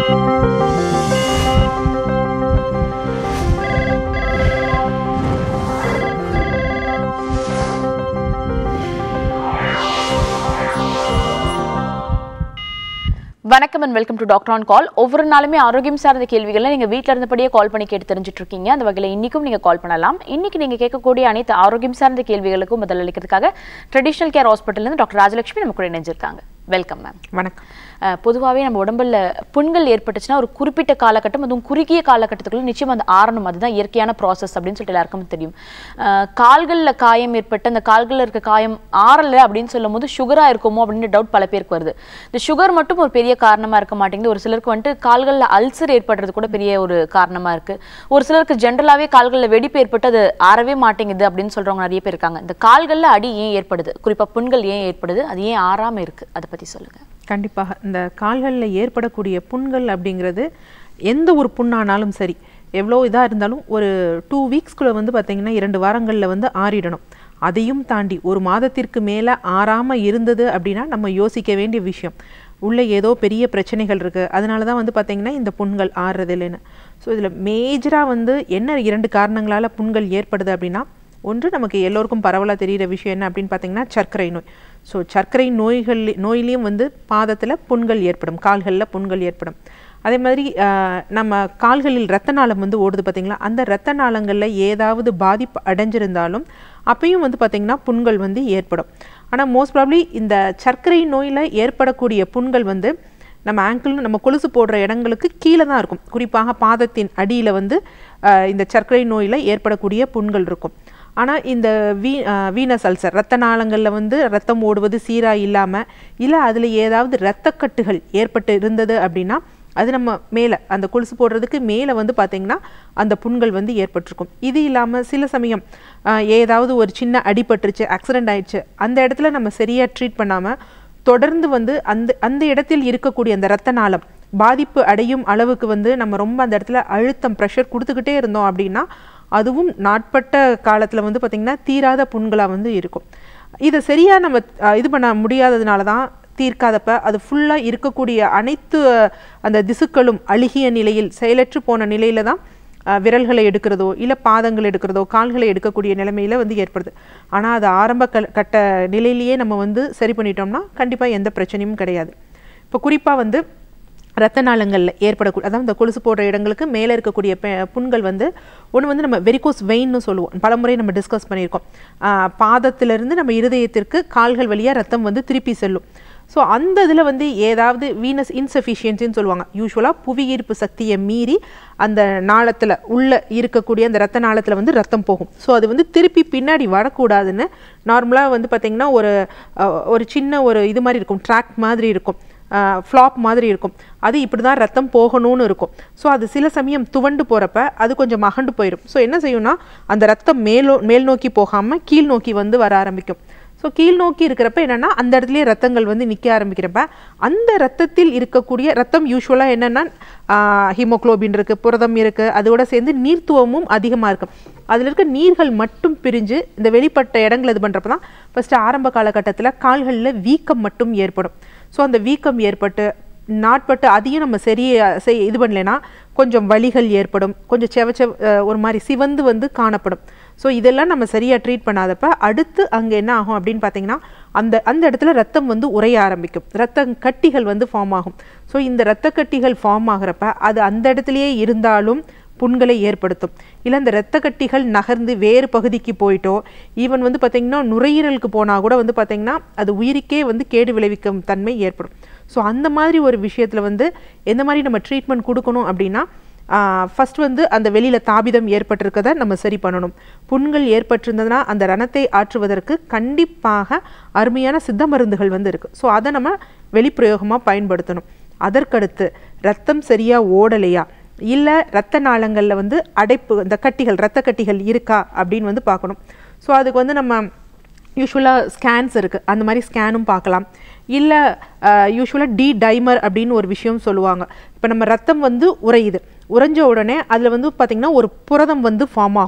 வணக்கம் and welcome to doctor on call ஒவ்வொரு நாளுமே ஆரோக்கியம் சார்ந்த கேள்விகளை நீங்க வீட்ல இருந்தபடியே கால் பண்ணி கேட்டு தெரிஞ்சுட்டு இருக்கீங்க அந்த வகையில இன்னைக்கும் நீங்க கால் பண்ணலாம் இன்னைக்கு நீங்க கேட்கக்கூடிய அனைத்து ஆரோக்கியம் சார்ந்த கேள்விகளுக்கும் பதில் அளிக்கிறதுக்காக ட்ரெடிஷனல் கேர் ஹாஸ்பிட்டல்ல இருந்து டாக்டர் ராஜலட்சுமி நம்ம கூட இணைஞ்சிருக்காங்க வெல்கம் மேம் வணக்கம் பொதுவாகவே நம்ம உடம்புல புண்கள் ஏற்பட்டுச்சுன்னா ஒரு குறிப்பிட்ட காலகட்டம் அதுவும் குறுகிய காலகட்டத்துக்குள்ள நிச்சயம் அந்த ஆறணும் அதுதான் இயற்கையான ப்ராசஸ் அப்படின்னு சொல்லிட்டு எல்லாருக்கும் தெரியும் அஹ் கால்கள்ல காயம் ஏற்பட்டு அந்த கால்கள்ல இருக்க காயம் ஆறல அப்படின்னு சொல்லும் போது சுகரா இருக்குமோ அப்படின்னு டவுட் பல பேருக்கு வருது இந்த சுகர் மட்டும் ஒரு பெரிய காரணமா இருக்க மாட்டேங்குது ஒரு சிலருக்கு வந்துட்டு கால்கள்ல அல்சர் ஏற்படுறது கூட பெரிய ஒரு காரணமா இருக்கு ஒரு சிலருக்கு ஜென்ரலாவே கால்கள்ல வெடிப்பு ஏற்பட்டு அது ஆறவே மாட்டேங்குது அப்படின்னு சொல்றவங்க நிறைய பேர் இருக்காங்க இந்த கால்கள்ல அடி ஏன் ஏற்படுது குறிப்பா புண்கள் ஏன் ஏற்படுது அது ஏன் ஆறாம இருக்கு அதை பத்தி சொல்லுங்க கண்டிப்பாக இந்த கால்களில் ஏற்படக்கூடிய புண்கள் அப்படிங்கிறது எந்த ஒரு புண்ணானாலும் சரி எவ்வளோ இதாக இருந்தாலும் ஒரு டூ வீக்ஸ்குள்ளே வந்து பார்த்திங்கன்னா இரண்டு வாரங்களில் வந்து ஆறிடணும் அதையும் தாண்டி ஒரு மாதத்திற்கு மேலே ஆறாமல் இருந்தது அப்படின்னா நம்ம யோசிக்க வேண்டிய விஷயம் உள்ளே ஏதோ பெரிய பிரச்சனைகள் இருக்குது அதனால தான் வந்து பார்த்திங்கன்னா இந்த புண்கள் ஆறுறது இல்லைன்னு ஸோ இதில் மேஜராக வந்து என்ன இரண்டு காரணங்களால் புண்கள் ஏற்படுது அப்படின்னா ஒன்று நமக்கு எல்லோருக்கும் பரவலாக தெரிகிற விஷயம் என்ன அப்படின்னு பார்த்தீங்கன்னா சர்க்கரை நோய் ஸோ சர்க்கரை நோய்கள் நோயிலையும் வந்து பாதத்தில் புண்கள் ஏற்படும் கால்களில் புண்கள் ஏற்படும் அதே மாதிரி ஆஹ், நம்ம கால்களில் இரத்த நாளம் வந்து ஓடுது பார்த்தீங்களா அந்த இரத்த நாளங்களில் ஏதாவது பாதிப்பு அடைஞ்சிருந்தாலும் அப்பயும் வந்து பார்த்திங்கன்னா புண்கள் வந்து ஏற்படும் ஆனால் மோஸ்ட் ப்ராப்ளி இந்த சர்க்கரை நோயில் ஏற்படக்கூடிய புண்கள் வந்து நம்ம ஆங்கிள் நம்ம கொலுசு போடுற இடங்களுக்கு கீழே தான் இருக்கும் குறிப்பாக பாதத்தின் அடியில் வந்து ஆஹ், இந்த சர்க்கரை நோயில் ஏற்படக்கூடிய புண்கள் இருக்கும் ஆனால் இந்த வீ வீனஸ் அல்சர் ரத்த நாளங்களில் வந்து ரத்தம் ஓடுவது சீராக இல்லாமல் இல்லை அதில் ஏதாவது இரத்தக்கட்டுகள் ஏற்பட்டு இருந்தது அப்படின்னா அது நம்ம மேலே அந்த கொலுசு போடுறதுக்கு மேலே வந்து பார்த்திங்கன்னா அந்த புண்கள் வந்து ஏற்பட்டிருக்கும் இது இல்லாமல் சில சமயம் ஆஹ், ஏதாவது ஒரு சின்ன அடிபட்டுருச்சு ஆக்சிடென்ட் ஆயிடுச்சு அந்த இடத்துல நம்ம சரியாக ட்ரீட் பண்ணாமல் தொடர்ந்து வந்து அந்த அந்த இடத்தில் இருக்கக்கூடிய அந்த இரத்த நாளம் பாதிப்பு அடையும் அளவுக்கு வந்து நம்ம ரொம்ப அந்த இடத்துல அழுத்தம் ப்ரெஷர் கொடுத்துக்கிட்டே இருந்தோம் அப்படின்னா அதுவும் நாட்பட்ட காலத்தில் வந்து பார்த்திங்கன்னா தீராத புண்களாக வந்து இருக்கும் இதை சரியாக நம்ம அஹ், இது பண்ண முடியாததுனால தான் தீர்க்காதப்ப அது ஃபுல்லாக இருக்கக்கூடிய அனைத்து அஹ், அந்த திசுக்களும் அழுகிய நிலையில் செயலற்று போன நிலையில தான் அஹ், விரல்களை எடுக்கிறதோ இல்லை பாதங்கள் எடுக்கிறதோ கால்களை எடுக்கக்கூடிய நிலைமையில வந்து ஏற்படுது ஆனால் அது ஆரம்ப க கட்ட நிலையிலேயே நம்ம வந்து சரி பண்ணிட்டோம்னா கண்டிப்பாக எந்த பிரச்சனையும் கிடையாது இப்போ குறிப்பாக வந்து ரத்த நாளங்களில் ஏற்படக்கூடிய அதாவது இந்த கொலுசு போடுற இடங்களுக்கு மேலே இருக்கக்கூடிய பெ- புண்கள் வந்து ஒன்று வந்து நம்ம வெரிகோஸ் வெயின்னு சொல்லுவோம் பலமுறை நம்ம டிஸ்கஸ் பண்ணியிருக்கோம் ஆஹ் பாதத்திலிருந்து நம்ம இருதயத்திற்கு கால்கள் வழியாக ரத்தம் வந்து திருப்பி செல்லும் ஸோ அந்த இதில் வந்து ஏதாவது வீனஸ் இன்சஃபிஷியன்சின்னு சொல்லுவாங்க யூஸ்வலாக புவியீர்ப்பு சக்தியை மீறி அந்த நாளத்தில் உள்ள இருக்கக்கூடிய அந்த ரத்த நாளத்தில் வந்து ரத்தம் போகும் ஸோ அது வந்து திருப்பி பின்னாடி வரக்கூடாதுன்னு நார்மலாக வந்து பார்த்திங்கன்னா ஒரு அஹ், ஒரு சின்ன ஒரு இது மாதிரி இருக்கும் ட்ராக் மாதிரி இருக்கும் ஃப்ளாப் மாதிரி இருக்கும் அது இப்படி தான் ரத்தம் போகணும்னு இருக்கும் ஸோ அது சில சமயம் துவண்டு போகிறப்ப அது கொஞ்சம் மகண்டு போயிடும் ஸோ என்ன செய்யும்னா அந்த ரத்தம் மேலோ மேல் நோக்கி போகாமல் கீழ் நோக்கி வந்து வர ஆரம்பிக்கும் ஸோ கீழ் நோக்கி இருக்கிறப்ப என்னன்னா அந்த இடத்துலயே ரத்தங்கள் வந்து நிற்க ஆரம்பிக்கிறப்ப அந்த ரத்தத்தில் இருக்கக்கூடிய ரத்தம் யூஸ்வலாக என்னென்னா ஹீமோக்ளோபின் இருக்குது புரதம் இருக்குது அதோட சேர்ந்து நீர்த்துவமும் அதிகமாக இருக்கும் அதில் இருக்க நீர்கள் மட்டும் பிரிஞ்சு இந்த வெளிப்பட்ட இடங்கள் இது பண்ணுறப்ப தான் ஃபஸ்ட்டு ஆரம்ப காலகட்டத்தில் கால்களில் வீக்கம் மட்டும் ஏற்படும் ஸோ அந்த வீக்கம் ஏற்பட்டு நாட்பட்டு அதையும் நம்ம சரியா செய் இது பண்ணலைன்னா கொஞ்சம் வலிகள் ஏற்படும் கொஞ்சம் செவச்ச அஹ், ஒரு மாதிரி சிவந்து வந்து காணப்படும் ஸோ இதெல்லாம் நம்ம சரியாக ட்ரீட் பண்ணாதப்ப அடுத்து அங்கே என்ன ஆகும் அப்படின்னு பார்த்தீங்கன்னா அந்த அந்த இடத்துல ரத்தம் வந்து உறைய ஆரம்பிக்கும் ரத்த கட்டிகள் வந்து ஃபார்ம் ஆகும் ஸோ இந்த ரத்த கட்டிகள் ஃபார்ம் ஆகிறப்ப அது அந்த இடத்துலையே இருந்தாலும் புண்களை ஏற்படுத்தும் இல்லை அந்த இரத்த கட்டிகள் நகர்ந்து வேறு பகுதிக்கு போயிட்டோ ஈவன் வந்து பார்த்திங்கன்னா நுரையீரலுக்கு போனால் கூட வந்து பார்த்திங்கன்னா அது உயிருக்கே வந்து கேடு விளைவிக்கும் தன்மை ஏற்படும் ஸோ அந்த மாதிரி ஒரு விஷயத்தில் வந்து எந்த மாதிரி நம்ம ட்ரீட்மெண்ட் கொடுக்கணும் அப்படின்னா ஃபர்ஸ்ட் வந்து அந்த வெளியில் தாபிதம் ஏற்பட்டிருக்கதை நம்ம சரி பண்ணணும் புண்கள் ஏற்பட்டிருந்ததுன்னா அந்த ரணத்தை ஆற்றுவதற்கு கண்டிப்பாக அருமையான சித்த மருந்துகள் வந்து இருக்குது ஸோ அதை நம்ம வெளிப்பிரயோகமாக பயன்படுத்தணும் அதற்கடுத்து ரத்தம் சரியாக ஓடலையா இல்லை ரத்த நாளங்களில் வந்து அடைப்பு இந்த கட்டிகள் ரத்த கட்டிகள் இருக்கா அப்படின்னு வந்து பார்க்கணும் ஸோ அதுக்கு வந்து நம்ம யூஸ்வலாக ஸ்கேன்ஸ் இருக்குது அந்த மாதிரி ஸ்கேனும் பார்க்கலாம் இல்லை யூஸ்வலாக டி டைமர் அப்படின்னு ஒரு விஷயம் சொல்லுவாங்க இப்போ நம்ம ரத்தம் வந்து உறையுது உறைஞ்ச உடனே அதில் வந்து பார்த்திங்கன்னா ஒரு புரதம் வந்து ஃபார்ம் ஆகும்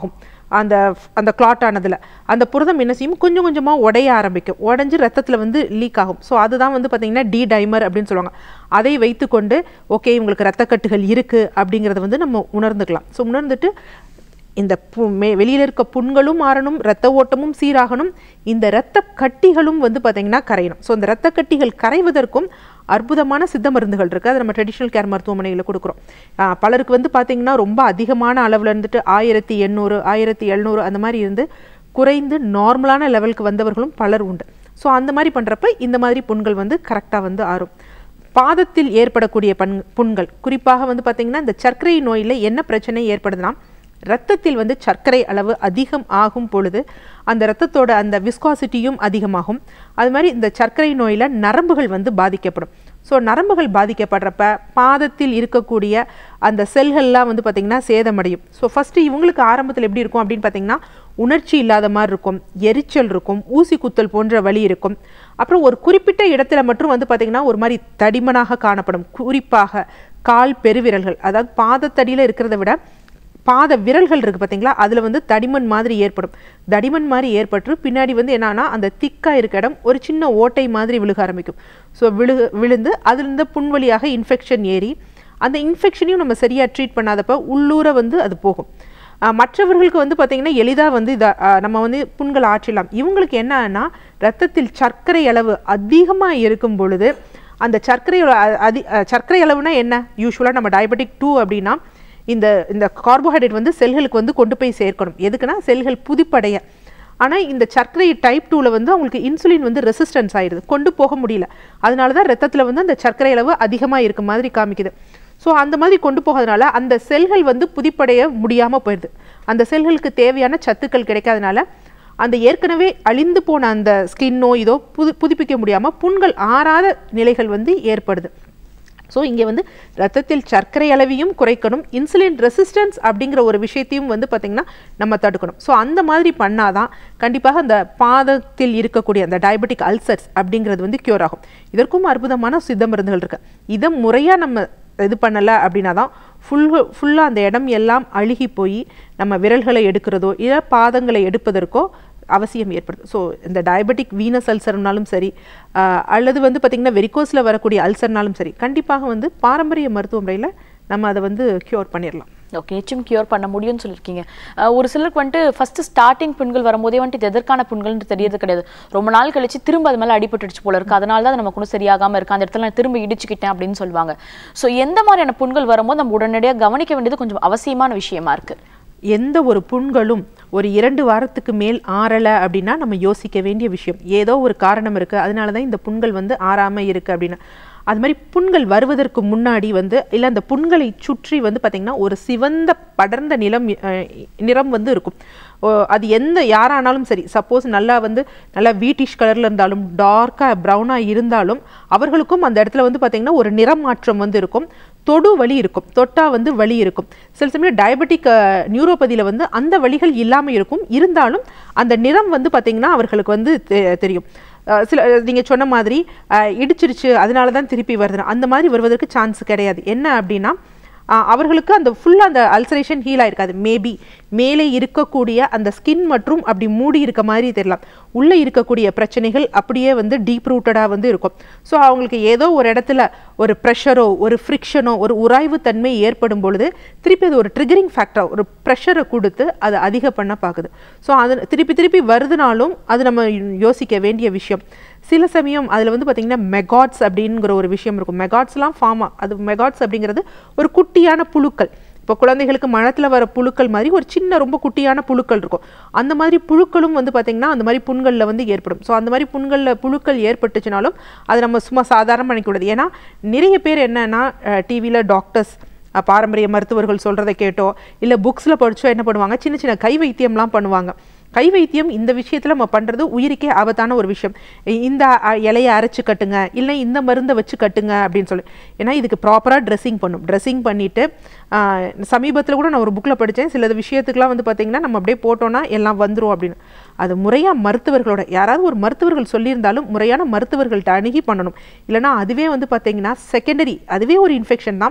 அந்த அந்த கிளாட் ஆனதில் அந்த புரதம் என்ன செய்யும் கொஞ்சம் கொஞ்சமாக உடைய ஆரம்பிக்கும் உடஞ்சி ரத்தத்தில் வந்து லீக் ஆகும் ஸோ அதுதான் வந்து பார்த்தீங்கன்னா டி டைமர் அப்படின்னு சொல்லுவாங்க அதை வைத்துக்கொண்டு ஓகே இவங்களுக்கு ரத்தக்கட்டுகள் இருக்குது அப்படிங்கிறத வந்து நம்ம உணர்ந்துக்கலாம் ஸோ உணர்ந்துட்டு இந்த பு மே வெளியில் இருக்க புண்களும் மாறணும் ரத்த ஓட்டமும் சீராகணும் இந்த இரத்த கட்டிகளும் வந்து பார்த்தீங்கன்னா கரையணும் ஸோ இந்த இரத்த கட்டிகள் கரைவதற்கும் அற்புதமான சித்த மருந்துகள் இருக்குது அதை நம்ம ட்ரெடிஷ்னல் கேர் மருத்துவமனையில் கொடுக்குறோம் ஆஹ் பலருக்கு வந்து பார்த்தீங்கன்னா ரொம்ப அதிகமான அளவில் இருந்துட்டு ஆயிரத்தி எண்ணூறு ஆயிரத்தி எழுநூறு அந்த மாதிரி இருந்து குறைந்து நார்மலான லெவலுக்கு வந்தவர்களும் பலர் உண்டு ஸோ அந்த மாதிரி பண்ணுறப்ப இந்த மாதிரி புண்கள் வந்து கரெக்டாக வந்து ஆறும் பாதத்தில் ஏற்படக்கூடிய பண் புண்கள் குறிப்பாக வந்து பார்த்தீங்கன்னா இந்த சர்க்கரை நோயில் என்ன பிரச்சனை ஏற்படுதுன்னா ரத்தத்தில் வந்து சர்க்கரை அளவு அதிகம் ஆகும் பொழுது அந்த ரத்தத்தோட அந்த விஸ்காசிட்டியும் அதிகமாகும் அது மாதிரி இந்த சர்க்கரை நோயில் நரம்புகள் வந்து பாதிக்கப்படும் ஸோ நரம்புகள் பாதிக்கப்படுறப்ப பாதத்தில் இருக்கக்கூடிய அந்த செல்கள்லாம் வந்து பார்த்திங்கன்னா சேதமடையும் ஸோ ஃபஸ்ட்டு இவங்களுக்கு ஆரம்பத்தில் எப்படி இருக்கும் அப்படின்னு பார்த்தீங்கன்னா உணர்ச்சி இல்லாத மாதிரி இருக்கும் எரிச்சல் இருக்கும் ஊசி குத்தல் போன்ற வலி இருக்கும் அப்புறம் ஒரு குறிப்பிட்ட இடத்துல மட்டும் வந்து பார்த்திங்கன்னா ஒரு மாதிரி தடிமனாக காணப்படும் குறிப்பாக கால் பெருவிரல்கள் அதாவது பாதத்தடியில் இருக்கிறத விட பாத விரல்கள் இருக்குது பார்த்தீங்களா அதில் வந்து தடிமன் மாதிரி ஏற்படும் தடிமன் மாதிரி ஏற்பட்டு பின்னாடி வந்து என்னன்னா அந்த திக்காக இருக்க இடம் ஒரு சின்ன ஓட்டை மாதிரி விழுக ஆரம்பிக்கும் ஸோ விழு விழுந்து அதுலேருந்து புண்வழியாக இன்ஃபெக்ஷன் ஏறி அந்த இன்ஃபெக்ஷனையும் நம்ம சரியாக ட்ரீட் பண்ணாதப்ப உள்ளூர வந்து அது போகும் ஆஹ் மற்றவர்களுக்கு வந்து பார்த்திங்கன்னா எளிதாக வந்து இதை நம்ம வந்து புண்கள் ஆற்றிடலாம் இவங்களுக்கு என்னன்னா ரத்தத்தில் சர்க்கரை அளவு அதிகமாக இருக்கும் பொழுது அந்த சர்க்கரையோட அ- அதி அஹ் சர்க்கரை அளவுனா என்ன யூஸ்வலாக நம்ம டயபெட்டிக் டூ அப்படின்னா இந்த இந்த கார்போஹைட்ரேட் வந்து செல்களுக்கு வந்து கொண்டு போய் சேர்க்கணும் எதுக்குன்னா செல்கள் புதுப்படைய ஆனால் இந்த சர்க்கரை டைப் டூவில் வந்து அவங்களுக்கு இன்சுலின் வந்து ரெசிஸ்டன்ஸ் ஆயிடுது கொண்டு போக முடியல அதனால தான் ரத்தத்தில் வந்து அந்த சர்க்கரை அளவு அதிகமாக இருக்க மாதிரி காமிக்குது ஸோ அந்த மாதிரி கொண்டு போகிறதுனால அந்த செல்கள் வந்து புதுப்படைய முடியாமல் போயிடுது அந்த செல்களுக்கு தேவையான சத்துக்கள் கிடைக்காதனால அந்த ஏற்கனவே அழிந்து போன அந்த ஸ்கின்னோ இதோ புது புதுப்பிக்க முடியாமல் புண்கள் ஆறாத நிலைகள் வந்து ஏற்படுது ஸோ இங்கே வந்து ரத்தத்தில் சர்க்கரை அளவையும் குறைக்கணும் இன்சுலின் ரெசிஸ்டன்ஸ் அப்படிங்கிற ஒரு விஷயத்தையும் வந்து பார்த்திங்கன்னா நம்ம தடுக்கணும் ஸோ அந்த மாதிரி பண்ணாதான் கண்டிப்பாக அந்த பாதத்தில் இருக்கக்கூடிய அந்த டயபெட்டிக் அல்சர்ஸ் அப்படிங்கிறது வந்து க்யூர் ஆகும் இதற்கும் அற்புதமான சித்த மருந்துகள் இருக்கு இதை முறையாக நம்ம இது பண்ணலை அப்படின்னா தான் ஃபுல் ஃபுல்லாக அந்த இடம் எல்லாம் அழுகி போய் நம்ம விரல்களை எடுக்கிறதோ இல்லை பாதங்களை எடுப்பதற்கோ அவசியம் ஏற்படுது ஸோ இந்த டயபெட்டிக் வீனஸ் அல்சர்னாலும் சரி ஆஹ் அல்லது வந்து பார்த்திங்கன்னா வெரிகோஸில் வரக்கூடிய அல்சர்னாலும் சரி கண்டிப்பாக வந்து பாரம்பரிய மருத்துவ முறையில் நம்ம அதை வந்து க்யூர் பண்ணிடலாம் ஓகே நிச்சயம் கியூர் பண்ண முடியும்னு சொல்லியிருக்கீங்க அஹ் ஒரு சிலருக்கு வந்துட்டு ஃபர்ஸ்ட் ஸ்டார்டிங் புண்கள் வரும்போதே வந்துட்டு இது எதற்கான புண்கள்னு தெரியறது கிடையாது ரொம்ப நாள் கழிச்சு திரும்ப அது மேலே அடிபட்டுடுச்சு போல இருக்கு அதனால தான் அது நமக்கு ஒன்றும் சரியாகாம இருக்கு அந்த இடத்துல நான் திரும்ப இடிச்சுக்கிட்டேன் அப்படின்னு சொல்லுவாங்க ஸோ எந்த மாதிரியான புண்கள் வரும்போது நம்ம உடனடியாக கவனிக்க வேண்டியது கொஞ்சம் அவசியமான விஷயமா இருக்கு எந்த ஒரு புண்களும் ஒரு இரண்டு வாரத்துக்கு மேல் ஆறலை அப்படின்னா நம்ம யோசிக்க வேண்டிய விஷயம் ஏதோ ஒரு காரணம் இருக்குது அதனால தான் இந்த புண்கள் வந்து ஆறாமல் இருக்குது அப்படின்னா அது மாதிரி புண்கள் வருவதற்கு முன்னாடி வந்து இல்லை அந்த புண்களை சுற்றி வந்து பார்த்திங்கன்னா ஒரு சிவந்த படர்ந்த நிலம் அஹ், நிறம் வந்து இருக்கும் ஓ, அது எந்த யாரானாலும் சரி சப்போஸ் நல்லா வந்து நல்லா வீட்டிஷ் கலரில் இருந்தாலும் டார்க்காக ப்ரௌனாக இருந்தாலும் அவர்களுக்கும் அந்த இடத்துல வந்து பார்த்திங்கன்னா ஒரு நிறம் மாற்றம் வந்து இருக்கும் தொடு வலி இருக்கும் தொட்டா வந்து வலி இருக்கும் சில சமயம் டயபெட்டிக் நியூரோபதியில் வந்து அந்த வலிகள் இல்லாமல் இருக்கும் இருந்தாலும் அந்த நிறம் வந்து பார்த்திங்கன்னா அவர்களுக்கு வந்து தெ- தெரியும் அஹ் சில நீங்கள் சொன்ன மாதிரி அஹ் இடிச்சிருச்சு அதனால தான் திருப்பி வருது அந்த மாதிரி வருவதற்கு சான்ஸ் கிடையாது என்ன அப்படின்னா ஆஹ் அவர்களுக்கு அந்த ஃபுல்லாக அந்த அல்சரேஷன் ஹீல் ஆயிருக்காது மேபி மேலே இருக்கக்கூடிய அந்த ஸ்கின் மற்றும் அப்படி மூடி இருக்க மாதிரி தெரியலாம் உள்ளே இருக்கக்கூடிய பிரச்சனைகள் அப்படியே வந்து டீப் ரூட்டடாக வந்து இருக்கும் ஸோ அவங்களுக்கு ஏதோ ஒரு இடத்துல ஒரு ப்ரெஷரோ ஒரு ஃப்ரிக்ஷனோ ஒரு உராய்வு தன்மை ஏற்படும் பொழுது திருப்பி அது ஒரு ட்ரிகரிங் ஃபேக்டர் ஒரு ப்ரெஷரை கொடுத்து அதை அதிக பண்ண பார்க்குது ஸோ அது திருப்பி திருப்பி வருதுனாலும் அது நம்ம யோசிக்க வேண்டிய விஷயம் சில சமயம் அதில் வந்து பார்த்திங்கன்னா மெகாட்ஸ் அப்படிங்கிற ஒரு விஷயம் இருக்கும் மெகாட்ஸ்லாம் ஃபார்மா அது மெகாட்ஸ் அப்படிங்கிறது ஒரு குட்டியான புழுக்கள் இப்போ குழந்தைகளுக்கு மழத்தில் வர புழுக்கள் மாதிரி ஒரு சின்ன ரொம்ப குட்டியான புழுக்கள் இருக்கும் அந்த மாதிரி புழுக்களும் வந்து பார்த்திங்கன்னா அந்த மாதிரி புண்களில் வந்து ஏற்படும் ஸோ அந்த மாதிரி புண்களில் புழுக்கள் ஏற்பட்டுச்சுனாலும் அதை நம்ம சும்மா சாதாரண பண்ணிக்கூடாது ஏன்னா நிறைய பேர் என்னன்னா டிவியில் டாக்டர்ஸ் அஹ் பாரம்பரிய மருத்துவர்கள் சொல்கிறத கேட்டோ இல்லை புக்ஸில் படிச்சோ என்ன பண்ணுவாங்க சின்ன சின்ன கை வைத்தியம்லாம் பண்ணுவாங்க கை வைத்தியம் இந்த விஷயத்தில் நம்ம பண்ணுறது உயிருக்கே ஆபத்தான ஒரு விஷயம் இ- இந்த அ- இலையை அரைச்சு கட்டுங்க இல்லை இந்த மருந்தை வச்சு கட்டுங்க அப்படின்னு சொல்லி ஏன்னா இதுக்கு ப்ராப்பராக ட்ரெஸ்ஸிங் பண்ணும் ட்ரெஸ்ஸிங் பண்ணிவிட்டு சமீபத்தில் கூட நான் ஒரு புக்கில் படித்தேன் சில விஷயத்துக்குலாம் வந்து பார்த்திங்கன்னா நம்ம அப்படியே போட்டோன்னா எல்லாம் வந்துரும் அப்படின்னு அது முறையாக மருத்துவர்களோட யாராவது ஒரு மருத்துவர்கள் சொல்லியிருந்தாலும் முறையான மருத்துவர்கள்ட்ட அணுகி பண்ணணும் இல்லைன்னா அதுவே வந்து பார்த்திங்கன்னா செகண்டரி அதுவே ஒரு இன்ஃபெக்ஷன் தான்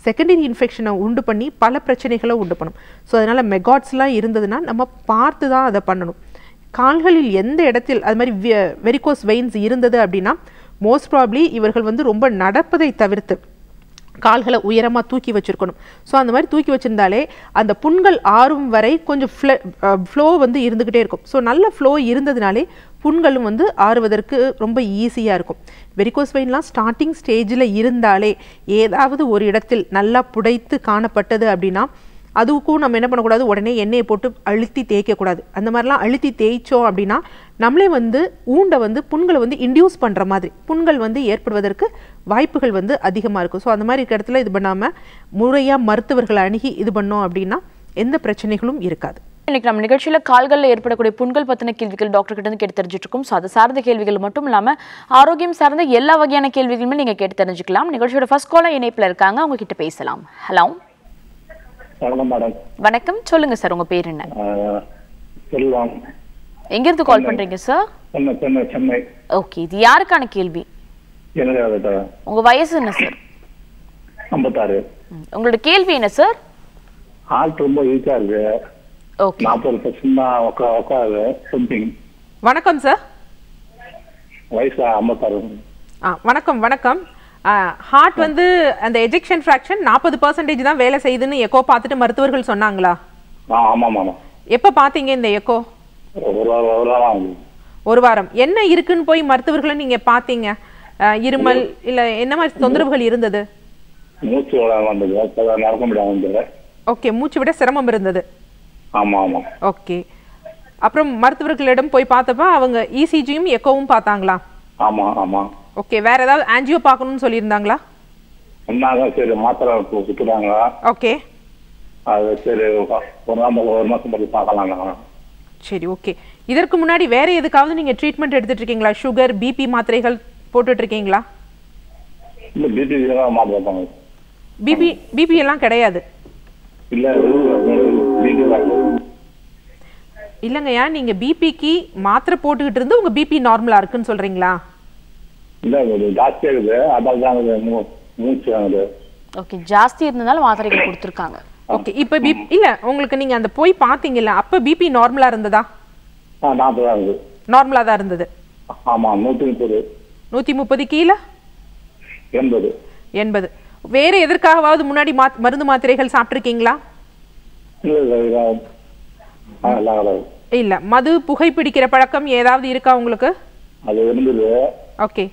செகண்டரி இன்ஃபெக்ஷனை உண்டு பண்ணி பல பிரச்சனைகளை உண்டு பண்ணும் ஸோ அதனால் மெகாட்ஸ்லாம் இருந்ததுன்னா நம்ம பார்த்து தான் அதை பண்ணணும் கால்களில் எந்த இடத்தில் அது மாதிரி வெரிகோஸ் வெயின்ஸ் இருந்தது அப்படின்னா மோஸ்ட் ப்ராப்ளி இவர்கள் வந்து ரொம்ப நடப்பதை தவிர்த்து கால்களை உயரமாக தூக்கி வச்சிருக்கணும் ஸோ அந்த மாதிரி தூக்கி வச்சிருந்தாலே அந்த புண்கள் ஆறும் வரை கொஞ்சம் ஃப்ளோ வந்து இருந்துக்கிட்டே இருக்கும் ஸோ நல்ல ஃப்ளோ இருந்ததுனாலே புண்களும் வந்து ஆறுவதற்கு ரொம்ப ஈஸியாக இருக்கும் வெரிகோஸ் வெயின்லாம் ஸ்டார்டிங் ஸ்டேஜில் இருந்தாலே ஏதாவது ஒரு இடத்தில் நல்லா புடைத்து காணப்பட்டது அப்படின்னா அதுக்கும் நம்ம என்ன பண்ணக்கூடாது உடனே எண்ணெயை போட்டு அழுத்தி தேய்க்கக்கூடாது அந்த மாதிரிலாம் அழுத்தி தேய்ச்சோம் அப்படின்னா நம்மளே வந்து ஊண்டை வந்து புண்களை வந்து இன்டியூஸ் பண்ணுற மாதிரி புண்கள் வந்து ஏற்படுவதற்கு வாய்ப்புகள் வந்து அதிகமாக இருக்கும் ஸோ அந்த மாதிரி இருக்க இடத்துல இது பண்ணாமல் முறையாக மருத்துவர்களை அணுகி இது பண்ணோம் அப்படின்னா எந்த பிரச்சனைகளும் இருக்காது இன்னைக்கு நம்ம நிகழ்ச்சியில கால்களில் ஏற்படக்கூடிய புண்கள் பத்தின கேள்விகள் டாக்டர் கிட்ட இருந்து கேட்டு தெரிஞ்சுட்டு இருக்கோம் ஸோ அது சார்ந்த கேள்விகள் மட்டும் இல்லாம ஆரோக்கியம் சார்ந்த எல்லா வகையான கேள்விகளுமே நீங்க கேட்டு தெரிஞ்சுக்கலாம் நிகழ்ச்சியோட ஃபர்ஸ்ட் காலர் இணைப்புல இருக்காங்க அவங்க கிட்ட பேசலாம் ஹலோ வணக்கம் மேடம் வணக்கம் சொல்லுங்க சார் உங்க பேர் என்ன ஆஹ் செல்வம் எங்க இருந்து கால் பண்றீங்க சார் சென்னை சென்னை சென்னை ஓகே இது யாருக்கான கேள்வி எனக்கு உங்க வயசு என்ன சார் ஐம்பத்தாறு ம், உங்களோட கேள்வி என்ன சார் ஹார்ட் ரொம்ப வீக்கா இருக்கு ஓகே நாற்பது பர்சன்ட் தான் உக்கா உட்காது சம்திங் வணக்கம் சார் வயசு ஐம்பத்தாறு ஆ வணக்கம் வணக்கம் ஹார்ட் வந்து அந்த எஜெக்ஷன் ஃப்ராக்ஷன் நாற்பது பர்சன்டேஜ் தான் வேலை செய்யுதுன்னு எக்கோ பார்த்துட்டு மருத்துவர்கள் சொன்னாங்களா ஆ ஆமாம் ஆமாம் எப்போ பார்த்தீங்க இந்த எக்கோ ஒரு வாரம் ஒரு வாரம் ஆகுது ஒரு வாரம் என்ன இருக்குன்னு போய் மருத்துவர்களை நீங்க பார்த்தீங்க ஆ, இருமல் இல்ல என்ன மாதிரி தொந்தரவுகள் இருந்தது மூச்சு விட வந்தது அப்பதான் நடக்க முடியாது வந்தது ஓகே மூச்சு விட சிரமம் இருந்தது ஆமாம் ஆமாம் ஓகே அப்புறம் மருத்துவர்களிடம் போய் பார்த்தப்ப அவங்க இசிஜியும் எக்கோவும் பார்த்தாங்களா ஆமாம் ஆமாம் ஓகே வேற ஏதாவது ஆன்ஜியோ பார்க்கணும்னு சொல்லியிருந்தாங்களா சொன்னாங்க சரி மாத்திரை சுற்றுறாங்க ஓகே அது சரி ஒரு நாள் ஒரு மாதம் பற்றி பார்க்கலாம் சரி ஓகே இதற்கு முன்னாடி வேற எதுக்காவது நீங்க ட்ரீட்மெண்ட் எடுத்துட்டு இருக்கீங்களா சுகர் பிபி மாத்திரைகள் போட்டுட்டு இருக்கீங்களா இல்லை பிபி மாத்திரை இருப்பாங்க பிபி பிபி எல்லாம் கிடையாது இல்லை பிபி தான் இல்லைங்கய்யா நீங்க பிபிக்கு மாத்திரை போட்டுக்கிட்டு இருந்து உங்க பிபி நார்மலா இருக்குன்னு சொல்றீங்களா இல்ல இது ஜாஸ்தியா இருக்குது அதால தான் இது மூ- மூச்சு வாங்குது ஓகே ஜாஸ்தி இருந்தனால மாத்திரைகள் கொடுத்துருக்காங்க ஓகே இப்போ பிப் இல்ல உங்களுக்கு நீங்க அந்த போய் பாத்தீங்கல்ல அப்ப பிபி நார்மலா இருந்ததா ஆ நாற்பது தான் இருக்குது நார்மலா தான் இருந்தது ஆமா நூற்றி முப்பது நூத்தி முப்பது கீழே எண்பது எண்பது வேற எதற்காகவாவது முன்னாடி மாத் மருந்து மாத்திரைகள் சாப்பிட்ருக்கீங்களா இல்லை இல்லை இல்லை ஆ எல்லாம் கிடையாது இல்ல மது புகைப்பிடிக்கிற பழக்கம் ஏதாவது இருக்கா உங்களுக்கு அது இருந்தது ஓகே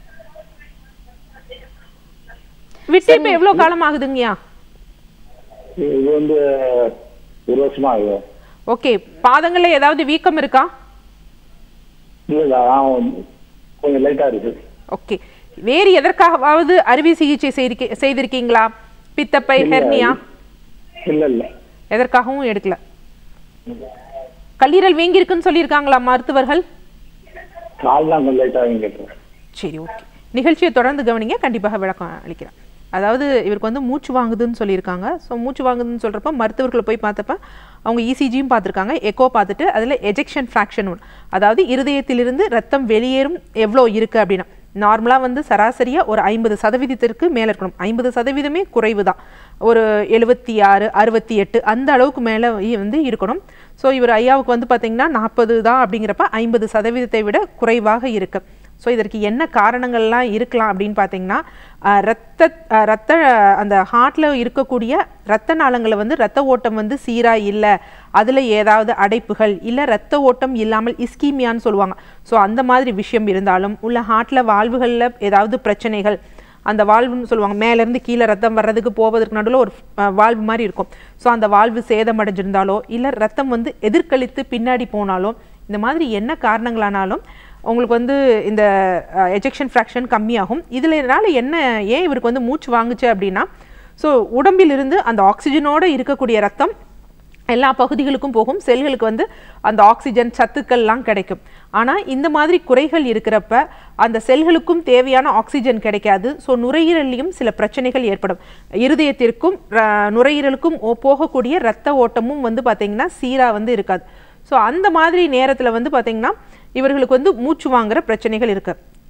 விட்டு இப்ப எவ்வளவு காலம் ஆகுதுங்கய்யா இது வந்து ஒரு வருஷமா ஆகுது ஓகே பாதங்கள்ல ஏதாவது வீக்கம் இருக்கா இல்லை இல்லை நான் கொஞ்சம் லைட்டாக இருக்கு ஓகே வேறு எதற்காகவாவது அறுவை சிகிச்சை செய்திருக்கி- செய்திருக்கீங்களா பித்தப்பை ஹெர்னியா இல்லை இல்லை எதற்காகவும் எடுக்கல கல்லீரல் வீங்கி இருக்குன்னு சொல்லியிருக்காங்களா மருத்துவர்கள் கால் தான் கொஞ்சம் லைட்டாக கேட்டேன் சரி ஓகே நிகழ்ச்சியை தொடர்ந்து கவனிங்க கண்டிப்பாக விளக்கம் அளிக்கிறேன் அதாவது இவருக்கு வந்து மூச்சு வாங்குதுன்னு சொல்லியிருக்காங்க ஸோ மூச்சு வாங்குதுன்னு சொல்கிறப்ப மருத்துவர்களை போய் பார்த்தப்ப அவங்க இசிஜியும் பார்த்துருக்காங்க எக்கோ பார்த்துட்டு அதில் எஜெக்ஷன் ஃப்ராக்ஷன் ஒன்று அதாவது இருதயத்திலிருந்து ரத்தம் வெளியேறும் எவ்வளோ இருக்குது அப்படின்னா நார்மலாக வந்து சராசரியாக ஒரு ஐம்பது சதவீதத்திற்கு மேலே இருக்கணும் ஐம்பது சதவீதமே குறைவு தான் ஒரு எழுபத்தி ஆறு அறுபத்தி எட்டு அந்த அளவுக்கு மேலே வந்து இருக்கணும் ஸோ இவர் ஐயாவுக்கு வந்து பார்த்தீங்கன்னா நாற்பது தான் அப்படிங்கிறப்ப ஐம்பது சதவீதத்தை விட குறைவாக இருக்கு ஸோ இதற்கு என்ன காரணங்கள்லாம் இருக்கலாம் அப்படின்னு பார்த்தீங்கன்னா அஹ், ரத்த அஹ், ரத்த அந்த ஹார்ட்டில் இருக்கக்கூடிய ரத்த நாளங்களை வந்து ரத்த ஓட்டம் வந்து சீராக இல்லை அதில் ஏதாவது அடைப்புகள் இல்லை ரத்த ஓட்டம் இல்லாமல் இஸ்கீமியான்னு சொல்லுவாங்க ஸோ அந்த மாதிரி விஷயம் இருந்தாலும் உள்ள ஹார்ட்டில் வாழ்வுகளில் ஏதாவது பிரச்சனைகள் அந்த வால்வுன்னு சொல்லுவாங்க மேலேருந்து கீழே ரத்தம் வர்றதுக்கு போவதற்கு நடுவில் ஒரு அஹ், வால்வு மாதிரி இருக்கும் ஸோ அந்த வால்வு சேதமடைஞ்சிருந்தாலோ இல்லை ரத்தம் வந்து எதிர்கழித்து பின்னாடி போனாலோ இந்த மாதிரி என்ன காரணங்களானாலும் உங்களுக்கு வந்து இந்த எஜெக்ஷன் ஃப்ராக்ஷன் கம்மியாகும் இதில்னால என்ன ஏன் இவருக்கு வந்து மூச்சு வாங்குச்சு அப்படின்னா ஸோ உடம்பிலிருந்து அந்த ஆக்சிஜனோடு இருக்கக்கூடிய ரத்தம் எல்லா பகுதிகளுக்கும் போகும் செல்களுக்கு வந்து அந்த ஆக்சிஜன் சத்துக்கள்லாம் கிடைக்கும் ஆனால் இந்த மாதிரி குறைகள் இருக்கிறப்ப அந்த செல்களுக்கும் தேவையான ஆக்சிஜன் கிடைக்காது ஸோ நுரையீரல்லையும் சில பிரச்சனைகள் ஏற்படும் இருதயத்திற்கும் ர- நுரையீரலுக்கும் ஓ- போகக்கூடிய இரத்த ஓட்டமும் வந்து பார்த்திங்கன்னா சீராக வந்து இருக்காது ஸோ அந்த மாதிரி நேரத்தில் வந்து பார்த்திங்கன்னா இவர்களுக்கு வந்து மூச்சு வாங்குற பிரச்சனைகள் இருக்கு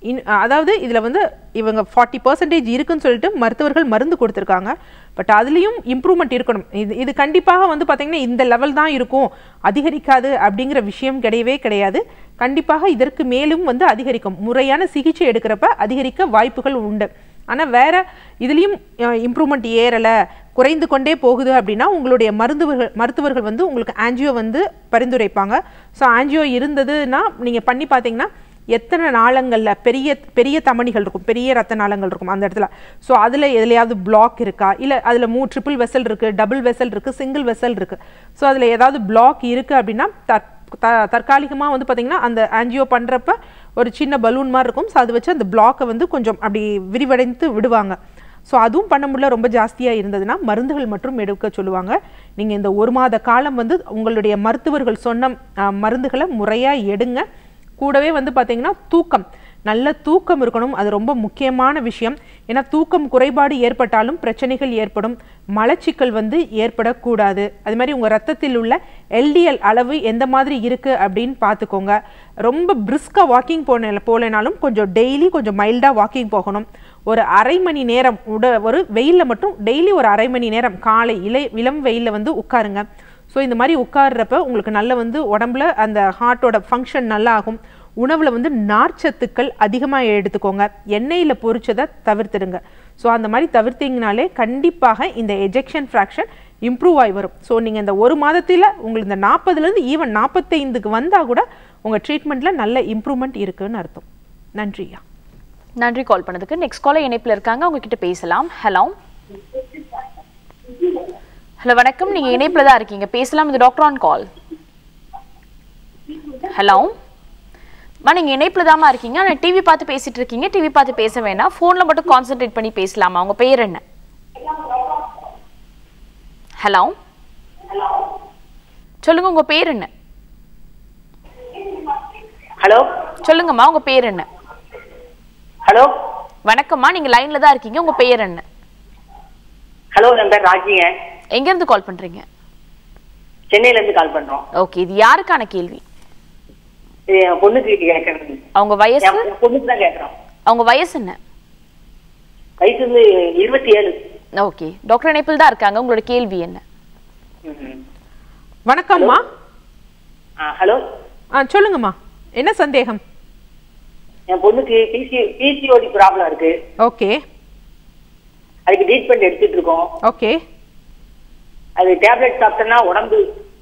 இன் அதாவது இதில் வந்து இவங்க ஃபார்ட்டி பர்சன்டேஜ் இருக்குன்னு சொல்லிட்டு மருத்துவர்கள் மருந்து கொடுத்துருக்காங்க பட் அதுலேயும் இம்ப்ரூவ்மெண்ட் இருக்கணும் இது இது கண்டிப்பாக வந்து பார்த்திங்கன்னா இந்த லெவல் தான் இருக்கும் அதிகரிக்காது அப்படிங்கிற விஷயம் கிடையவே கிடையாது கண்டிப்பாக இதற்கு மேலும் வந்து அதிகரிக்கும் முறையான சிகிச்சை எடுக்கிறப்ப அதிகரிக்க வாய்ப்புகள் உண்டு ஆனால் வேற இதுலேயும் இம்ப்ரூவ்மெண்ட் ஏறலை குறைந்து கொண்டே போகுது அப்படின்னா உங்களுடைய மருந்துவர்கள் மருத்துவர்கள் வந்து உங்களுக்கு ஆன்ஜியோ வந்து பரிந்துரைப்பாங்க ஸோ ஆன்ஜியோ இருந்ததுன்னா நீங்கள் பண்ணி பார்த்தீங்கன்னா எத்தனை நாளங்களில் பெரிய பெரிய தமனிகள் இருக்கும் பெரிய ரத்த நாளங்கள் இருக்கும் அந்த இடத்துல ஸோ அதில் எதுலையாவது பிளாக் இருக்கா இல்லை அதில் மூ ட்ரிபிள் வெசல் இருக்குது டபுள் வெசல் இருக்குது சிங்கிள் வெசல் இருக்குது ஸோ அதில் ஏதாவது பிளாக் இருக்குது அப்படின்னா தற் த தற்காலிகமாக வந்து பார்த்திங்கன்னா அந்த ஆன்ஜியோ பண்ணுறப்ப ஒரு சின்ன பலூன் மாதிரி இருக்கும் ஸோ அது வச்சு அந்த பிளாக்கை வந்து கொஞ்சம் அப்படி விரிவடைந்து விடுவாங்க ஸோ அதுவும் பண்ண முடியல ரொம்ப ஜாஸ்தியாக இருந்ததுன்னா மருந்துகள் மற்றும் எடுக்க சொல்லுவாங்க நீங்கள் இந்த ஒரு மாத காலம் வந்து உங்களுடைய மருத்துவர்கள் சொன்ன அஹ், மருந்துகளை முறையாக எடுங்க கூடவே வந்து பார்த்தீங்கன்னா தூக்கம் நல்ல தூக்கம் இருக்கணும் அது ரொம்ப முக்கியமான விஷயம் ஏன்னா தூக்கம் குறைபாடு ஏற்பட்டாலும் பிரச்சனைகள் ஏற்படும் மலச்சிக்கல் வந்து ஏற்படக்கூடாது அது மாதிரி உங்கள் ரத்தத்தில் உள்ள எல்டிஎல் அளவு எந்த மாதிரி இருக்குது அப்படின்னு பார்த்துக்கோங்க ரொம்ப பிரிஸ்காக வாக்கிங் போன போகலைனாலும் கொஞ்சம் டெய்லி கொஞ்சம் மைல்டாக வாக்கிங் போகணும் ஒரு அரை மணி நேரம் உட ஒரு வெயிலில் மட்டும் டெய்லி ஒரு அரை மணி நேரம் காலை இலை இளம் வெயிலில் வந்து உட்காருங்க ஸோ இந்த மாதிரி உட்கார்றப்ப உங்களுக்கு நல்ல வந்து உடம்புல அந்த ஹார்ட்டோட ஃபங்க்ஷன் நல்லா ஆகும் உணவில் வந்து நார்ச்சத்துக்கள் அதிகமாக எடுத்துக்கோங்க எண்ணெயில் பொரிச்சதை தவிர்த்துடுங்க ஸோ அந்த மாதிரி தவிர்த்தீங்கனாலே கண்டிப்பாக இந்த எஜெக்ஷன் ஃப்ராக்ஷன் இம்ப்ரூவ் ஆகி வரும் ஸோ நீங்கள் இந்த ஒரு மாதத்தில் உங்களுக்கு இந்த நாற்பதுலேருந்து ஈவன் நாற்பத்தைந்துக்கு வந்தால் கூட உங்கள் ட்ரீட்மெண்ட்டில் நல்ல இம்ப்ரூவ்மெண்ட் இருக்குன்னு அர்த்தம் நன்றியா நன்றி கால் பண்ணதுக்கு நெக்ஸ்ட் காலர் இணைப்புல இருக்காங்க அவங்க கிட்ட பேசலாம் ஹலோ ஹலோ வணக்கம் நீங்க இணைப்புல தான் இருக்கீங்க பேசலாம் இது டாக்டர் ஆன் கால் ஹலோ மா நீங்க இணைப்புல தாம்மா இருக்கீங்க ஆனா டிவி பார்த்து பேசிட்டு இருக்கீங்க டிவி பார்த்து பேச வேண்டாம் போன்ல மட்டும் கான்சென்ட்ரேட் பண்ணி பேசலாமா உங்க பெயர் என்ன ஹலோ சொல்லுங்க உங்க பேர் என்ன ஹலோ சொல்லுங்கம்மா உங்க பேர் என்ன ஹலோ வணக்கம்மா நீங்க லைன்ல தான் இருக்கீங்க உங்க பெயர் என்ன ஹலோ என் பேர் ராஜிங்க எங்க இருந்து கால் பண்றீங்க சென்னையில இருந்து கால் பண்றோம் ஓகே இது யாருக்கான கேள்வி இது என் பொண்ணுக்கு கேட்கறது அவங்க வயசு என் என் பொண்ணுக்கு தான் கேட்கறோம் அவங்க வயசு என்ன வயசு வந்து இருபத்தி ஏழு ஓகே டாக்டர் இணைப்பில் தான் இருக்காங்க உங்களோட கேள்வி என்ன ம்ஹும். வணக்கம்மா ஆ, ஹலோ ஆ சொல்லுங்கம்மா என்ன சந்தேகம் என் பொண்ணுக்கு பிசி பிசிஓடி ப்ராப்ளம் இருக்கு ஓகே அதுக்கு ட்ரீட்மெண்ட் எடுத்துட்டு இருக்கோம் ஓகே அது டேப்லெட் சாப்பிட்டோன்னா உடம்பு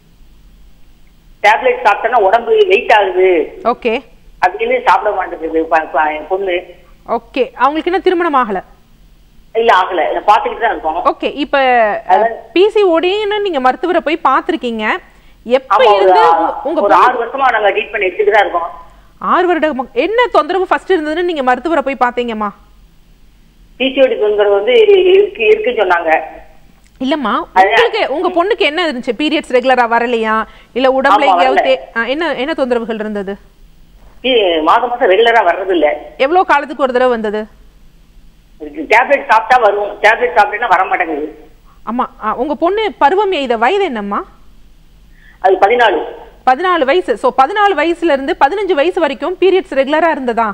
டேப்லெட் சாப்பிட்டோன்னா உடம்பு வெயிட் ஆகுது ஓகே அப்படின்னு சாப்பிட மாட்டேங்குது ப- ப- என் பொண்ணு ஓகே அவங்களுக்கு என்ன திருமணம் ஆகல இல்ல ஆகல இதை பாத்துக்கிட்டு தான் இருக்கோம் ஓகே இப்ப பிசிஓடின்னு நீங்க மருத்துவரை போய் பார்த்திருக்கீங்க எப்ப ஆமா ஒரு இருந்து உங்க- உங்க ஒரு பொண்ணு- ஆறு வருஷமா நாங்க ட்ரீட்மெண்ட் எடுத்துட்டு தான் இருக்கோம் ஆறு வருடம் என்ன தொந்தரவு ஃபர்ஸ்ட் இருந்ததுன்னு நீங்க மருத்துவரை போய் பார்த்தீங்கம்மா பிசிஓடி தொந்தரவு வந்து இருக்கு இருக்குன்னு சொன்னாங்க இல்லம்மா அது- உங்களுக்கு உங்க பொண்ணுக்கு என்ன இருந்துச்சு பீரியட்ஸ் ரெகுலரா வரலையா இல்ல உடம்புல ஆமா, எங்கேயாவது வரல. தே- ஆ, என்ன என்ன தொந்தரவுகள் இருந்தது பி- மாசம் மாசம் ரெகுலரா வர்றது இல்ல எவ்வளவு காலத்துக்கு ஒரு தடவை வந்தது டேப்லெட் சாப்பிட்டா வரும் டேப்லெட் சாப்பிட்டா வர மாட்டேங்குது ஆமா ஆ, உங்க பொண்ணு பருவம் எய்த வயது என்னம்மா அது பதினாலு பதினாலு வயசு சோ பதினாலு வயசுல இருந்து பதினஞ்சு வயசு வரைக்கும் பீரியட்ஸ் ரெகுலரா இருந்ததா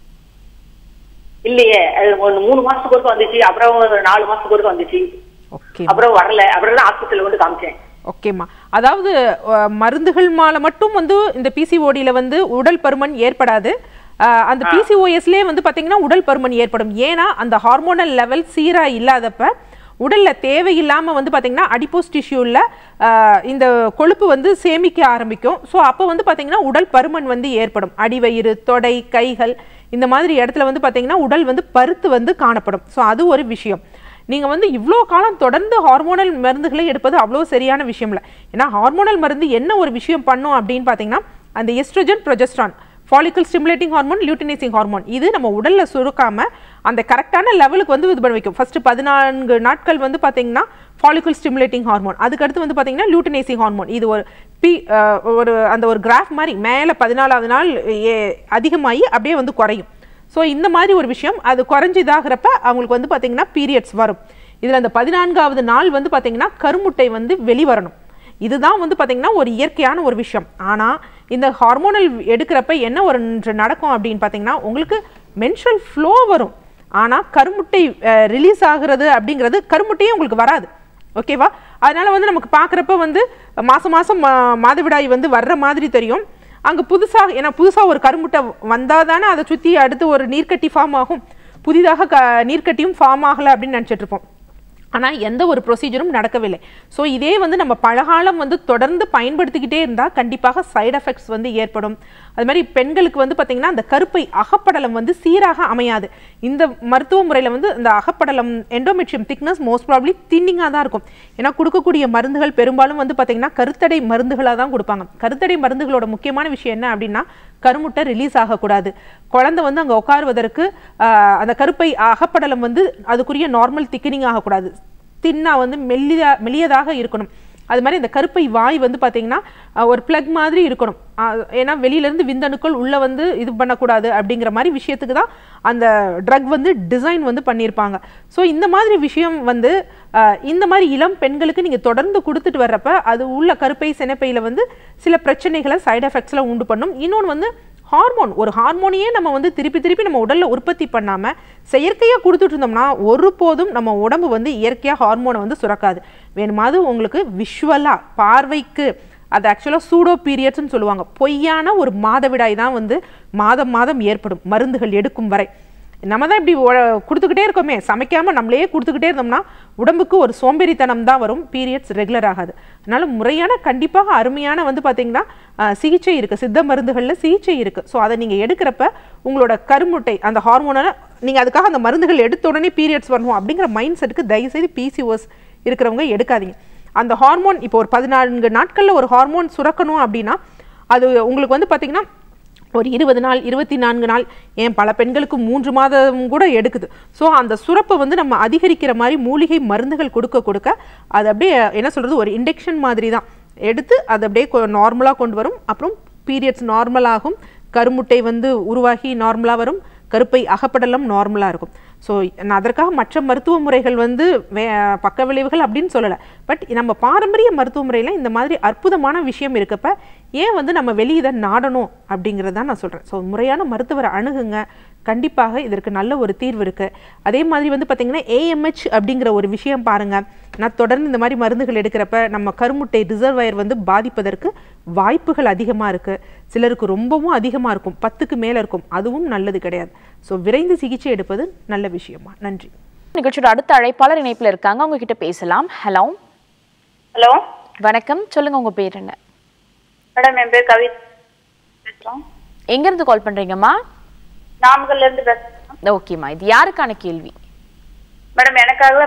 இல்லையே அது ஒரு மூணு மாசத்துக்கு ஒருக்க வந்துச்சு அப்புறம் ஒரு நாலு மாசத்துக்கு ஒருக்க வந்துச்சு ஓகே அப்புறம் வரல அப்புறம் தான் ஹாஸ்பிட்டல் வந்து காமிச்சேன் ஓகேம்மா அதாவது அஹ், மருந்துகள் மால மட்டும் வந்து இந்த பிசிஓடியில் வந்து உடல் பருமன் ஏற்படாது அஹ், அந்த பிசிஓஎஸ்லேயே வந்து பார்த்தீங்கன்னா உடல் பருமன் ஏற்படும் ஏன்னா அந்த ஹார்மோனல் லெவல் சீராக இல்லாதப்ப உடல்ல தேவையில்லாம வந்து பாத்தீங்கன்னா அடிப்போஸ் டிஷ்யூல இந்த கொழுப்பு வந்து சேமிக்க ஆரம்பிக்கும் ஸோ அப்போ வந்து பாத்தீங்கன்னா உடல் பருமன் வந்து ஏற்படும் அடிவயிறு தொடை கைகள் இந்த மாதிரி இடத்துல வந்து பாத்தீங்கன்னா உடல் வந்து பருத்து வந்து காணப்படும் ஸோ அது ஒரு விஷயம் நீங்க வந்து இவ்வளோ காலம் தொடர்ந்து ஹார்மோனல் மருந்துகளை எடுப்பது அவ்வளோ சரியான விஷயம் இல்லை ஏன்னா ஹார்மோனல் மருந்து என்ன ஒரு விஷயம் பண்ணும் அப்படின்னு பார்த்தீங்கன்னா அந்த oestrogen progesterone follicle stimulating hormone luteinising hormone இது நம்ம உடல்ல சுருக்காம அந்த கரெக்டான லெவலுக்கு வந்து இது பண்ண வைக்கும் ஃபர்ஸ்ட் பதினான்கு நாட்கள் வந்து பார்த்தீங்கன்னா ஃபாலிக்கல் ஸ்டிமுலேட்டிங் ஹார்மோன் அதுக்கடுத்து வந்து பார்த்தீங்கன்னா லியூட்டினைசிங் ஹார்மோன் இது ஒரு பி அஹ், ஒரு அந்த ஒரு கிராஃப் மாதிரி மேலே பதினாலாவது நாள் ஏ- அதிகமாகி அப்படியே வந்து குறையும் ஸோ இந்த மாதிரி ஒரு விஷயம் அது குறைஞ்சு இதாகிறப்ப அவங்களுக்கு வந்து பார்த்தீங்கன்னா பீரியட்ஸ் வரும் இதில் அந்த பதினான்காவது நாள் வந்து பார்த்தீங்கன்னா கருமுட்டை வந்து வெளிவரணும் இதுதான் வந்து பார்த்தீங்கன்னா ஒரு இயற்கையான ஒரு விஷயம் ஆனால் இந்த ஹார்மோனல் எடுக்கிறப்ப என்ன ஒரு ஒன்று நடக்கும் அப்படின்னு பார்த்தீங்கன்னா உங்களுக்கு மென்ஸ்ட்ரல் ஃப்ளோ வரும் ஆனால் கருமுட்டை ரிலீஸ் ஆகுறது அப்படிங்கிறது கருமுட்டையே உங்களுக்கு வராது ஓகேவா அதனால வந்து நமக்கு பார்க்குறப்ப வந்து மாதம் மாதம் மாதவிடாய் வந்து வர்ற மாதிரி தெரியும் அங்கே புதுசாக ஏன்னா புதுசாக ஒரு கருமுட்டை வந்தால் தானே அதை சுற்றி அடுத்து ஒரு நீர்க்கட்டி ஃபார்ம் ஆகும் புதிதாக க நீர்க்கட்டியும் ஃபார்ம் ஆகலை அப்படின்னு நினச்சிட்டு இருப்போம் ஆனால் எந்த ஒரு ப்ரொசீஜரும் நடக்கவில்லை ஸோ இதே வந்து நம்ம பலகாலம் வந்து தொடர்ந்து பயன்படுத்திக்கிட்டே இருந்தால் கண்டிப்பாக சைடு எஃபெக்ட்ஸ் வந்து ஏற்படும் அது மாதிரி பெண்களுக்கு வந்து பார்த்திங்கன்னா அந்த கருப்பை அகப்படலம் வந்து சீராக அமையாது இந்த மருத்துவ முறையில் வந்து இந்த அகப்படலம் எண்டோமெட்ரியம் திக்னஸ் மோஸ்ட் ப்ராப்ளி தின்னிங்காக தான் இருக்கும் ஏன்னா கொடுக்கக்கூடிய மருந்துகள் பெரும்பாலும் வந்து பார்த்திங்கன்னா கருத்தடை மருந்துகளாக தான் கொடுப்பாங்க கருத்தடை மருந்துகளோட முக்கியமான விஷயம் என்ன அப்படின்னா கருமுட்டை ரிலீஸ் ஆகக்கூடாது குழந்தை வந்து அங்கே உட்காருவதற்கு ஆஹ், அந்த கருப்பை அகப்படலம் வந்து அதுக்குரிய நார்மல் திக்கனிங் ஆகக்கூடாது தின்னா வந்து மெல்லிதா மெல்லியதாக இருக்கணும் அது மாதிரி இந்த கருப்பை வாய் வந்து பார்த்தீங்கன்னா அஹ், ஒரு பிளக் மாதிரி இருக்கணும் அஹ், ஏன்னா வெளியிலேருந்து விந்தணுக்கள் உள்ளே வந்து இது பண்ணக்கூடாது அப்படிங்கிற மாதிரி விஷயத்துக்கு தான் அந்த ட்ரக் வந்து டிசைன் வந்து பண்ணியிருப்பாங்க ஸோ இந்த மாதிரி விஷயம் வந்து அஹ், இந்த மாதிரி இளம் பெண்களுக்கு நீங்கள் தொடர்ந்து கொடுத்துட்டு வர்றப்ப அது உள்ள கருப்பை சினைப்பையில் வந்து சில பிரச்சனைகளை சைடு எஃபெக்ட்ஸில் உண்டு பண்ணும் இன்னொன்று வந்து ஹார்மோன் ஒரு ஹார்மோனையே நம்ம வந்து திருப்பி திருப்பி நம்ம உடல்ல உற்பத்தி பண்ணாம செயற்கையா கொடுத்துட்டு இருந்தோம்னா ஒருபோதும் நம்ம உடம்பு வந்து இயற்கையா ஹார்மோனை வந்து சுரக்காது வேணுமாவது உங்களுக்கு விஷுவலா பார்வைக்கு அது ஆக்சுவலாக சூடோ பீரியட்ஸ்னு சொல்லுவாங்க பொய்யான ஒரு மாதவிடாய் தான் வந்து மாதம் மாதம் ஏற்படும் மருந்துகள் எடுக்கும் வரை நம்ம தான் இப்படி உழ- கொடுத்துக்கிட்டே இருக்கோமே சமைக்காம நம்மளே கொடுத்துக்கிட்டே இருந்தோம்னா உடம்புக்கு ஒரு சோம்பேறித்தனம் தான் வரும் பீரியட்ஸ் ரெகுலர் ஆகாது அதனால முறையான கண்டிப்பாக அருமையான வந்து பார்த்தீங்கன்னா அஹ், சிகிச்சை இருக்குது சித்த மருந்துகளில் சிகிச்சை இருக்குது ஸோ அதை நீங்கள் எடுக்கிறப்ப உங்களோட கருமுட்டை அந்த ஹார்மோனை நீங்கள் அதுக்காக அந்த மருந்துகள் எடுத்த உடனே பீரியட்ஸ் வரணும் அப்படிங்கிற மைண்ட் செட்டுக்கு தயவுசெய்து பிசிஓஸ் இருக்கிறவங்க எடுக்காதீங்க அந்த ஹார்மோன் இப்போ ஒரு பதினான்கு நாட்களில் ஒரு ஹார்மோன் சுரக்கணும் அப்படின்னா அது உங்களுக்கு வந்து பார்த்தீங்கன்னா ஒரு இருபது நாள் இருபத்தி நான்கு நாள் ஏன் பல பெண்களுக்கு மூன்று மாதம் கூட எடுக்குது ஸோ அந்த சுரப்பை வந்து நம்ம அதிகரிக்கிற மாதிரி மூலிகை மருந்துகள் கொடுக்க கொடுக்க அது அப்படியே என்ன சொல்கிறது ஒரு இண்டக்ஷன் மாதிரி தான் எடுத்து அது அப்படியே நார்மலாக கொண்டு வரும் அப்புறம் பீரியட்ஸ் நார்மலாகும் கருமுட்டை வந்து உருவாகி நார்மலாக வரும் கருப்பை அகப்படலம் நார்மலாக இருக்கும் ஸோ நான் அதற்காக மற்ற மருத்துவ முறைகள் வந்து வே பக்க விளைவுகள் அப்படின்னு சொல்லலை பட் நம்ம பாரம்பரிய மருத்துவ முறையில் இந்த மாதிரி அற்புதமான விஷயம் இருக்கப்ப ஏன் வந்து நம்ம வெளியே இதை நாடணும் அப்படிங்கிறத நான் சொல்கிறேன் ஸோ முறையான மருத்துவரை அணுகுங்க கண்டிப்பாக இதற்கு நல்ல ஒரு தீர்வு இருக்குது அதே மாதிரி வந்து பார்த்திங்கன்னா ஏஎம்ஹெச் அப்படிங்கிற ஒரு விஷயம் பாருங்கள் நான் தொடர்ந்து இந்த மாதிரி மருந்துகள் எடுக்கிறப்ப நம்ம கருமுட்டை ரிசர்வயர் வந்து பாதிப்பதற்கு வாய்ப்புகள் அதிகமாக இருக்குது சிலருக்கு ரொம்பவும் அதிகமாக இருக்கும் பத்துக்கு மேலே இருக்கும் அதுவும் நல்லது கிடையாது ஸோ விரைந்து சிகிச்சை எடுப்பது நல்ல விஷயமா நன்றி நிகழ்ச்சியோட அடுத்த அழைப்பாளர் இணைப்புல இருக்காங்க அவங்க கிட்ட பேசலாம் ஹலோ ஹலோ வணக்கம் சொல்லுங்க உங்க பேர் என்ன மேடம் என் பேர் கவி பேசுறோம் எங்க இருந்து கால் பண்றீங்கம்மா நாமக்கல்ல இருந்து பேசுறோம் ஓகேம்மா இது யாருக்கான கேள்வி மேடம் எனக்காக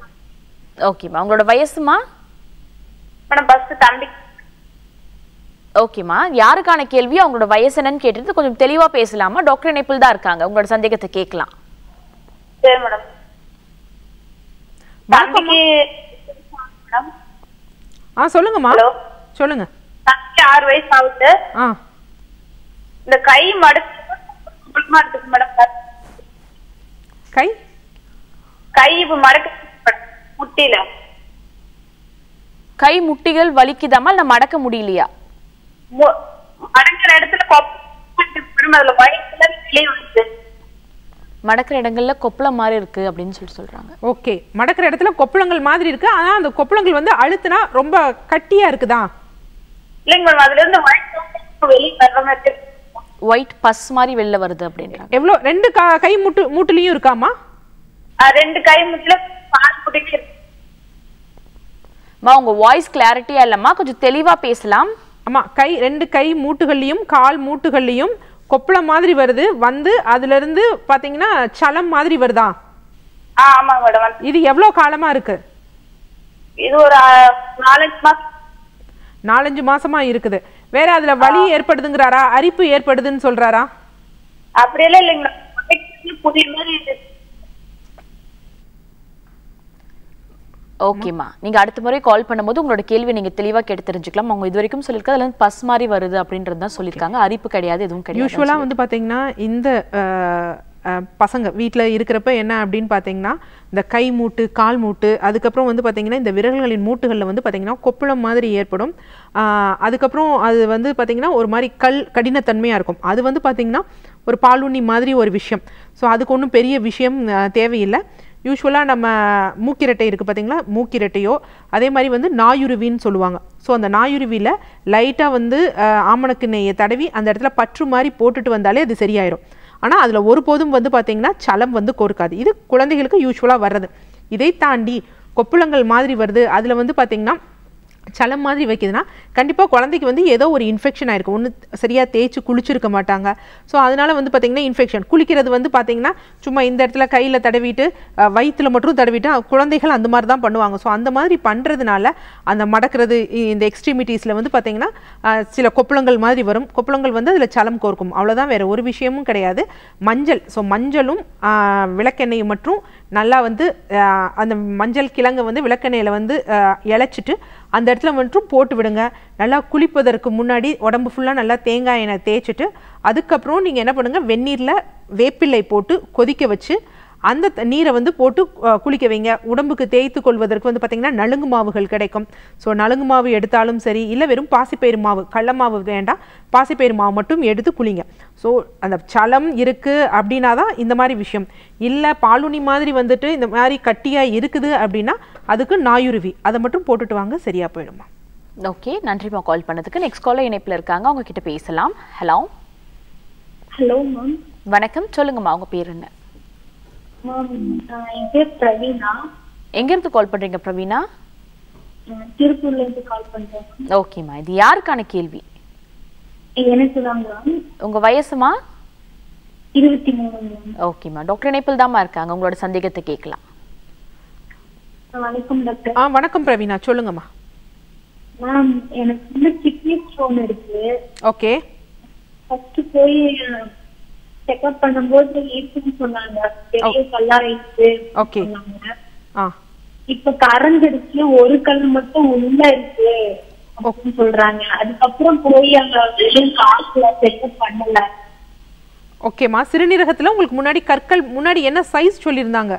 ஓகேம்மா உங்களோட வயசுமா மேடம் ஃபர்ஸ்ட் தம்பி ஓகேம்மா யாருக்கான கேள்வி அவங்களோட வயசு என்னன்னு கேட்டுட்டு கொஞ்சம் தெளிவா பேசலாமா டாக்டர் இணைப்பில் தான் இருக்காங்க உங்களோட சந்தேகத்தை கேட்கலாம் சரி மேடம் தம்பிக்கு மேடம் ஆ சொல்லுங்கம்மா ஹலோ சொல்லுங்க தம்பிக்கு ஆறு வயசு ஆகுது ஆ இந்த கை மடக்கு சுத்தமா இருக்கு மேடம் கை கை இப்ப மடக்கு முட்டியில கை முட்டிகள் வலிக்குதாமா இல்ல மடக்க முடியலையா மு- மடக்கிற இடத்துல கொப்பை மேடம் அதுல வயிற்றுல வெளியே வருது மடக்கிற இடங்கள்ல கொப்பளம் மாதிரி இருக்கு அப்படின்னு சொல்லி சொல்றாங்க ஓகே மடக்கிற இடத்துல கொப்பளங்கள் மாதிரி இருக்கு ஆனா அந்த கொப்பளங்கள் வந்து அழுத்துனா ரொம்ப கட்டியா இருக்குதா இல்லைங்க மேடம் அதுல இருந்து வயிற்று வெளியே வர்ற மாதிரி இருக்கு. ஒயிட் பஸ் மாதிரி வெளில வருது அப்படின்றாங்க எவ்வளோ ரெண்டு கா கை முட்டு மூட்டுலையும் இருக்காமா ஆ, ரெண்டு கை முட்டில பால் முட்டிட்டு இருக்கு அம்மா உங்க வாய்ஸ் கிளாரிட்டியா இல்லம்மா கொஞ்சம் தெளிவா பேசலாம் ஆமா கை ரெண்டு கை மூட்டுகள்லையும் கால் மூட்டுகள்லையும் கொப்பளம் மாதிரி வருது வந்து அதுல இருந்து பாத்தீங்கன்னா சலம் மாதிரி வருதா ஆ ஆமாங்க மேடம் இது எவ்வளோ காலமா இருக்கு இது ஒரு ஆ, நாலஞ்சு மாசம் நாலஞ்சு மாசமா இருக்குது வேற அதுல வலி ஏற்படுதுங்கிறாரா அரிப்பு ஏற்படுதுன்னு சொல்றாரா அப்படியெல்லாம் இல்லைங்க மேடம் புதிய மாதிரி இது ஓகேம்மா நீங்க அடுத்த முறை கால் பண்ணும்போது உங்களோட கேள்வி நீங்க தெளிவா கேட்டு தெரிஞ்சுக்கலாம் அவங்க இது வரைக்கும் சொல்லியிருக்காங்க அதுல இருந்து பஸ் மாதிரி வருது அப்படின்றது தான் சொல்லியிருக்காங்க அரிப்பு கிடையாது எதுவும் கிடையாது யூஸ்வலாக வந்து பார்த்தீங்கன்னா இந்த அஹ், அஹ், பசங்க வீட்டில் இருக்கிறப்ப என்ன அப்படின்னு பார்த்தீங்கன்னா இந்த கை மூட்டு கால் மூட்டு அதுக்கப்புறம் வந்து பார்த்தீங்கன்னா இந்த விரல்களின் மூட்டுகளில் வந்து பார்த்தீங்கன்னா கொப்பளம் மாதிரி ஏற்படும் ஆஹ், அதுக்கப்புறம் அது வந்து பார்த்தீங்கன்னா ஒரு மாதிரி கல் கடினத்தன்மையாக இருக்கும் அது வந்து பார்த்தீங்கன்னா ஒரு பாலுண்ணி மாதிரி ஒரு விஷயம் ஸோ அதுக்கு ஒன்றும் பெரிய விஷயம் அஹ், தேவையில்லை யூஸ்வலாக நம்ம மூக்கிரட்டை இருக்குது பார்த்தீங்களா மூக்கிரட்டையோ அதே மாதிரி வந்து நாயுருவின்னு சொல்லுவாங்க ஸோ அந்த நாயுருவியில் லைட்டாக வந்து அஹ், ஆமணக்கு நெய்யை தடவி அந்த இடத்துல பற்று மாதிரி போட்டுட்டு வந்தாலே அது சரியாயிரும் ஆனால் அதில் ஒருபோதும் வந்து பார்த்தீங்கன்னா சலம் வந்து கோர்க்காது இது குழந்தைகளுக்கு யூஸ்வலாக வர்றது இதை தாண்டி கொப்புளங்கள் மாதிரி வருது அதில் வந்து பார்த்தீங்கன்னா சலம் மாதிரி வைக்குதுன்னா கண்டிப்பாக குழந்தைக்கு வந்து ஏதோ ஒரு இன்ஃபெக்ஷன் ஆயிருக்கும் ஒன்று சரியாக தேய்ச்சி குளிச்சிருக்க மாட்டாங்க ஸோ அதனால வந்து பார்த்தீங்கன்னா இன்ஃபெக்ஷன் குளிக்கிறது வந்து பார்த்தீங்கன்னா சும்மா இந்த இடத்துல கையில் தடவிட்டு அஹ், வயித்துல மட்டும் தடவிட்டு அஹ், குழந்தைகள் அந்த மாதிரி தான் பண்ணுவாங்க ஸோ அந்த மாதிரி பண்ணுறதுனால அந்த மடக்கிறது இ- இந்த எக்ஸ்ட்ரீமிட்டிஸில் வந்து பார்த்தீங்கன்னா அஹ், சில கொப்பளங்கள் மாதிரி வரும் கொப்பளங்கள் வந்து அதில் சலம் கோர்க்கும் அவ்வளோதான் வேற ஒரு விஷயமும் கிடையாது மஞ்சள் ஸோ மஞ்சளும் அஹ், விளக்கெண்ணெயும் மற்றும் நல்லா வந்து அஹ், அந்த மஞ்சள் கிழங்கை வந்து விளக்கெண்ணெயில் வந்து அஹ், இழைச்சிட்டு அந்த இடத்துல மட்டும் போட்டு விடுங்க நல்லா குளிப்பதற்கு முன்னாடி உடம்பு ஃபுல்லாக நல்லா தேங்காய் எண்ணெய் தேய்ச்சிட்டு அதுக்கப்புறம் நீங்கள் என்ன பண்ணுங்கள் வெந்நீரில் வேப்பிலை போட்டு கொதிக்க வச்சு அந்த த- நீரை வந்து போட்டு அஹ், குளிக்க வைங்க உடம்புக்கு தேய்த்து கொள்வதற்கு வந்து பார்த்திங்கன்னா நலுங்கு மாவுகள் கிடைக்கும் ஸோ நலுங்கு மாவு எடுத்தாலும் சரி இல்லை வெறும் பாசிப்பயிறு மாவு கடல மாவு வேண்டாம் பாசிப்பயிறு மாவு மட்டும் எடுத்து குளிங்க ஸோ அந்த சலம் இருக்குது அப்படின்னா தான் இந்த மாதிரி விஷயம் இல்லை பாலுனி மாதிரி வந்துட்டு இந்த மாதிரி கட்டியாக இருக்குது அப்படின்னா அதுக்கு நாயுருவி அதை மட்டும் போட்டுட்டு வாங்க சரியாக போயிடுமா ஓகே நன்றிமா கால் பண்ணதுக்கு நெக்ஸ்ட் காலர் இணைப்புல இருக்காங்க அவங்க கிட்ட பேசலாம் ஹலோ ஹலோ மேம் வணக்கம் சொல்லுங்கம்மா உங்க பேர் என்ன மேம் என் பேர் பிரவீனா எங்க இருந்து கால் பண்றீங்க பிரவீனா நான் திருப்பூர்ல இருந்து கால் பண்றேன் ஓகேம்மா இது யாருக்கான கேள்வி எனக்கு தான் மேம் உங்க வயசுமா இருபத்தி மூணு மேம் ஓகேம்மா டாக்டர் இணைப்பில் தாம்மா இருக்காங்க உங்களோட சந்தேகத்தை கேட்கலாம் வணக்கம் டாக்டர் ஆ வணக்கம் பிரவீனா சொல்லுங்கம்மா மேம் எனக்கு வந்து கிட்னி ஸ்டோன் இருக்கு ஓகே ஃபர்ஸ்ட் போய் செக்அப் பண்ணும்போது இருக்குன்னு சொன்னாங்க பெரிய கல்லா இருக்கு Okay. சொன்னாங்க ஆ இப்ப கறந்துருச்சு ஒரு கல் மட்டும் உள்ள இருக்கு அப்படின்னு சொல்றாங்க அதுக்கப்புறம் போய் அங்க வெளியும் காசுல செக்அப் பண்ணல ஓகேம்மா சிறுநீரகத்தில் உங்களுக்கு முன்னாடி கற்கள் முன்னாடி என்ன சைஸ் சொல்லியிருந்தாங்க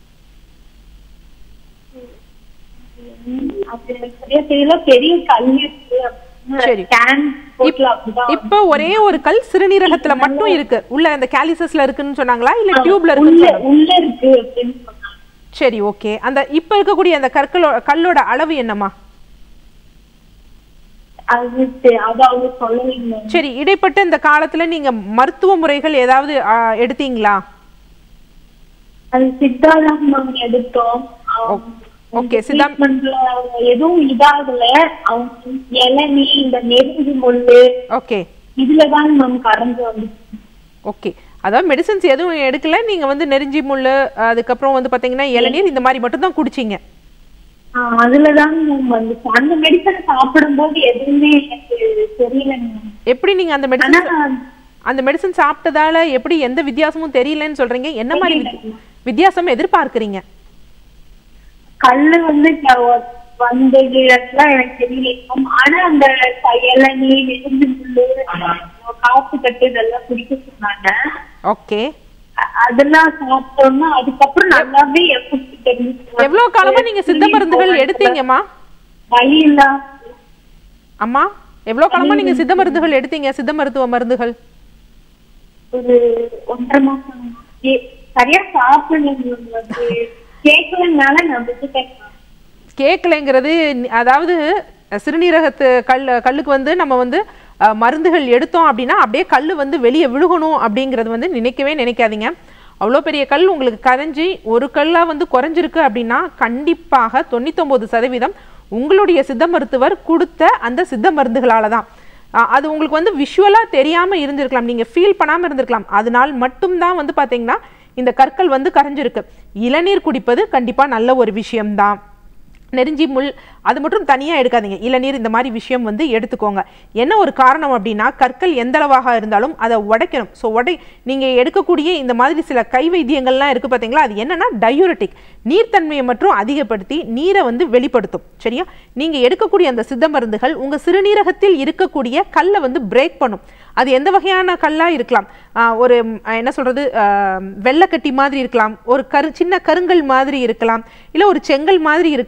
அது எனக்கு சரியா தெரியல பெரிய கல் இருக்கு சரி. ஸ்கேன் போட்ல அப்படிதான் இப்போ ஒரே ஒரு கல் சிறுநீரகத்துல மட்டும் இருக்கு உள்ள அந்த கேலிசஸ்ல இருக்குன்னு சொன்னாங்களா இல்ல டியூப்ல இருக்குன்னு உள்ள சொன்னாங்களா? உள்ள இருக்கு அப்படின்னு சொன்னாங்க சரி ஓகே அந்த இப்ப இருக்கக்கூடிய அந்த கற்களோ கல்லோட அளவு என்னம்மா அது தெ- அது அவங்க சொல்லலைங்க சரி இடைப்பட்ட இந்த காலத்துல நீங்க மருத்துவ முறைகள் ஏதாவது ஆ, எடுத்தீங்களா அது சித்தாதான் மேம் எடுத்தோம் ஓகே சித்தாம் ட்ரீட்மெண்ட்ல எதுவும் இதாகல அவங்க இளநீ இந்த நெருங்கி முள்ளு ஓகே இதுலதான் மேம் கறந்து வந்து ஓகே அதாவது மெடிசன்ஸ் எதுவும் எடுக்கல நீங்க வந்து நெருஞ்சி முள்ளு அதுக்கப்புறம் வந்து பாத்தீங்கன்னா இளநீர் இந்த மாதிரி மட்டும் தான் குடிச்சீங்க ஆஹ் அதுலதான் மேம் வந்துச்சு அந்த மெடிசன் சாப்பிடும்போது எதுவுமே எனக்கு தெரியலங்க மேம் எப்படி நீங்க அந்த ஆனா மெடிசன் அந்த மெடிசன் சாப்பிட்டதால எப்படி எந்த வித்தியாசமும் தெரியலன்னு சொல்றீங்க என்ன மாதிரி வித்தி- வித்தியாசம் எதிர்பார்க்கறீங்க கல்லு வந்து க- வந்தது அதெல்லாம் எனக்கு தெரியல மேம். ஆனா அந்த க- இளநீ நெருங்கி முள்ளு காப்பு கட்டு இதெல்லாம் குடிக்க சொன்னாங்க ஓகே அ- அதெல்லாம் சாப்பிட்டோம்னா அதுக்கப்புறம் நல்லாவே எஃபெக்ட் தெரிஞ்சுச்சு எவ்வளவு காலமா நீங்க சித்த மருந்துகள் எடுத்தீங்கம்மா வலி இல்ல அம்மா எவ்வளவு காலமா நீங்க சித்த மருந்துகள் எடுத்தீங்க சித்த மருத்துவ மருந்துகள் ஒரு ஒன்றரை மாசம் ஏ- சரியா சாப்பிடல அது கேட்கலனால நான் விட்டுட்டேன் கேட்கலைங்கிறது நி- அதாவது அஹ், சிறுநீரகத்து கல் கல்லுக்கு வந்து நம்ம வந்து அஹ், மருந்துகள் எடுத்தோம் அப்படின்னா அப்படியே கல் வந்து வெளியே விழுகணும் அப்படிங்கிறது வந்து நினைக்கவே நினைக்காதீங்க அவ்வளோ பெரிய கல் உங்களுக்கு கரைஞ்சி ஒரு கல்லாக வந்து குறைஞ்சிருக்கு அப்படின்னா கண்டிப்பாக தொண்ணூத்தொம்பது சதவீதம் உங்களுடைய சித்த மருத்துவர் கொடுத்த அந்த சித்த மருந்துகளால தான் அஹ், அது உங்களுக்கு வந்து விஷுவலாக தெரியாமல் இருந்திருக்கலாம் நீங்கள் ஃபீல் பண்ணாமல் இருந்திருக்கலாம் அதனால் மட்டும்தான் வந்து பார்த்தீங்கன்னா இந்த கற்கள் வந்து கரைஞ்சிருக்கு இளநீர் குடிப்பது கண்டிப்பாக நல்ல ஒரு விஷயம்தான் நெருஞ்சி முள் அது மட்டும் தனியாக எடுக்காதீங்க இளநீர் இந்த மாதிரி விஷயம் வந்து எடுத்துக்கோங்க என்ன ஒரு காரணம் அப்படின்னா கற்கள் எந்த அளவாக இருந்தாலும் அதை உடைக்கணும் ஸோ உடை நீங்கள் எடுக்கக்கூடிய இந்த மாதிரி சில கை வைத்தியங்கள்லாம் இருக்குது பார்த்தீங்களா அது என்னன்னா டயூரட்டிக் நீர்த்தன்மையை மட்டும் அதிகப்படுத்தி நீரை வந்து வெளிப்படுத்தும் சரியா நீங்கள் எடுக்கக்கூடிய அந்த சித்த மருந்துகள் உங்கள் சிறுநீரகத்தில் இருக்கக்கூடிய கல்லை வந்து பிரேக் பண்ணும் அது எந்த வகையான கல்லாக இருக்கலாம் ஆஹ் ஒரு ம், என்ன சொல்கிறது வெள்ளக்கட்டி மாதிரி இருக்கலாம் ஒரு கரு சின்ன கருங்கல் மாதிரி இருக்கலாம் இல்லை ஒரு செங்கல் மாதிரி இருக்கலாம்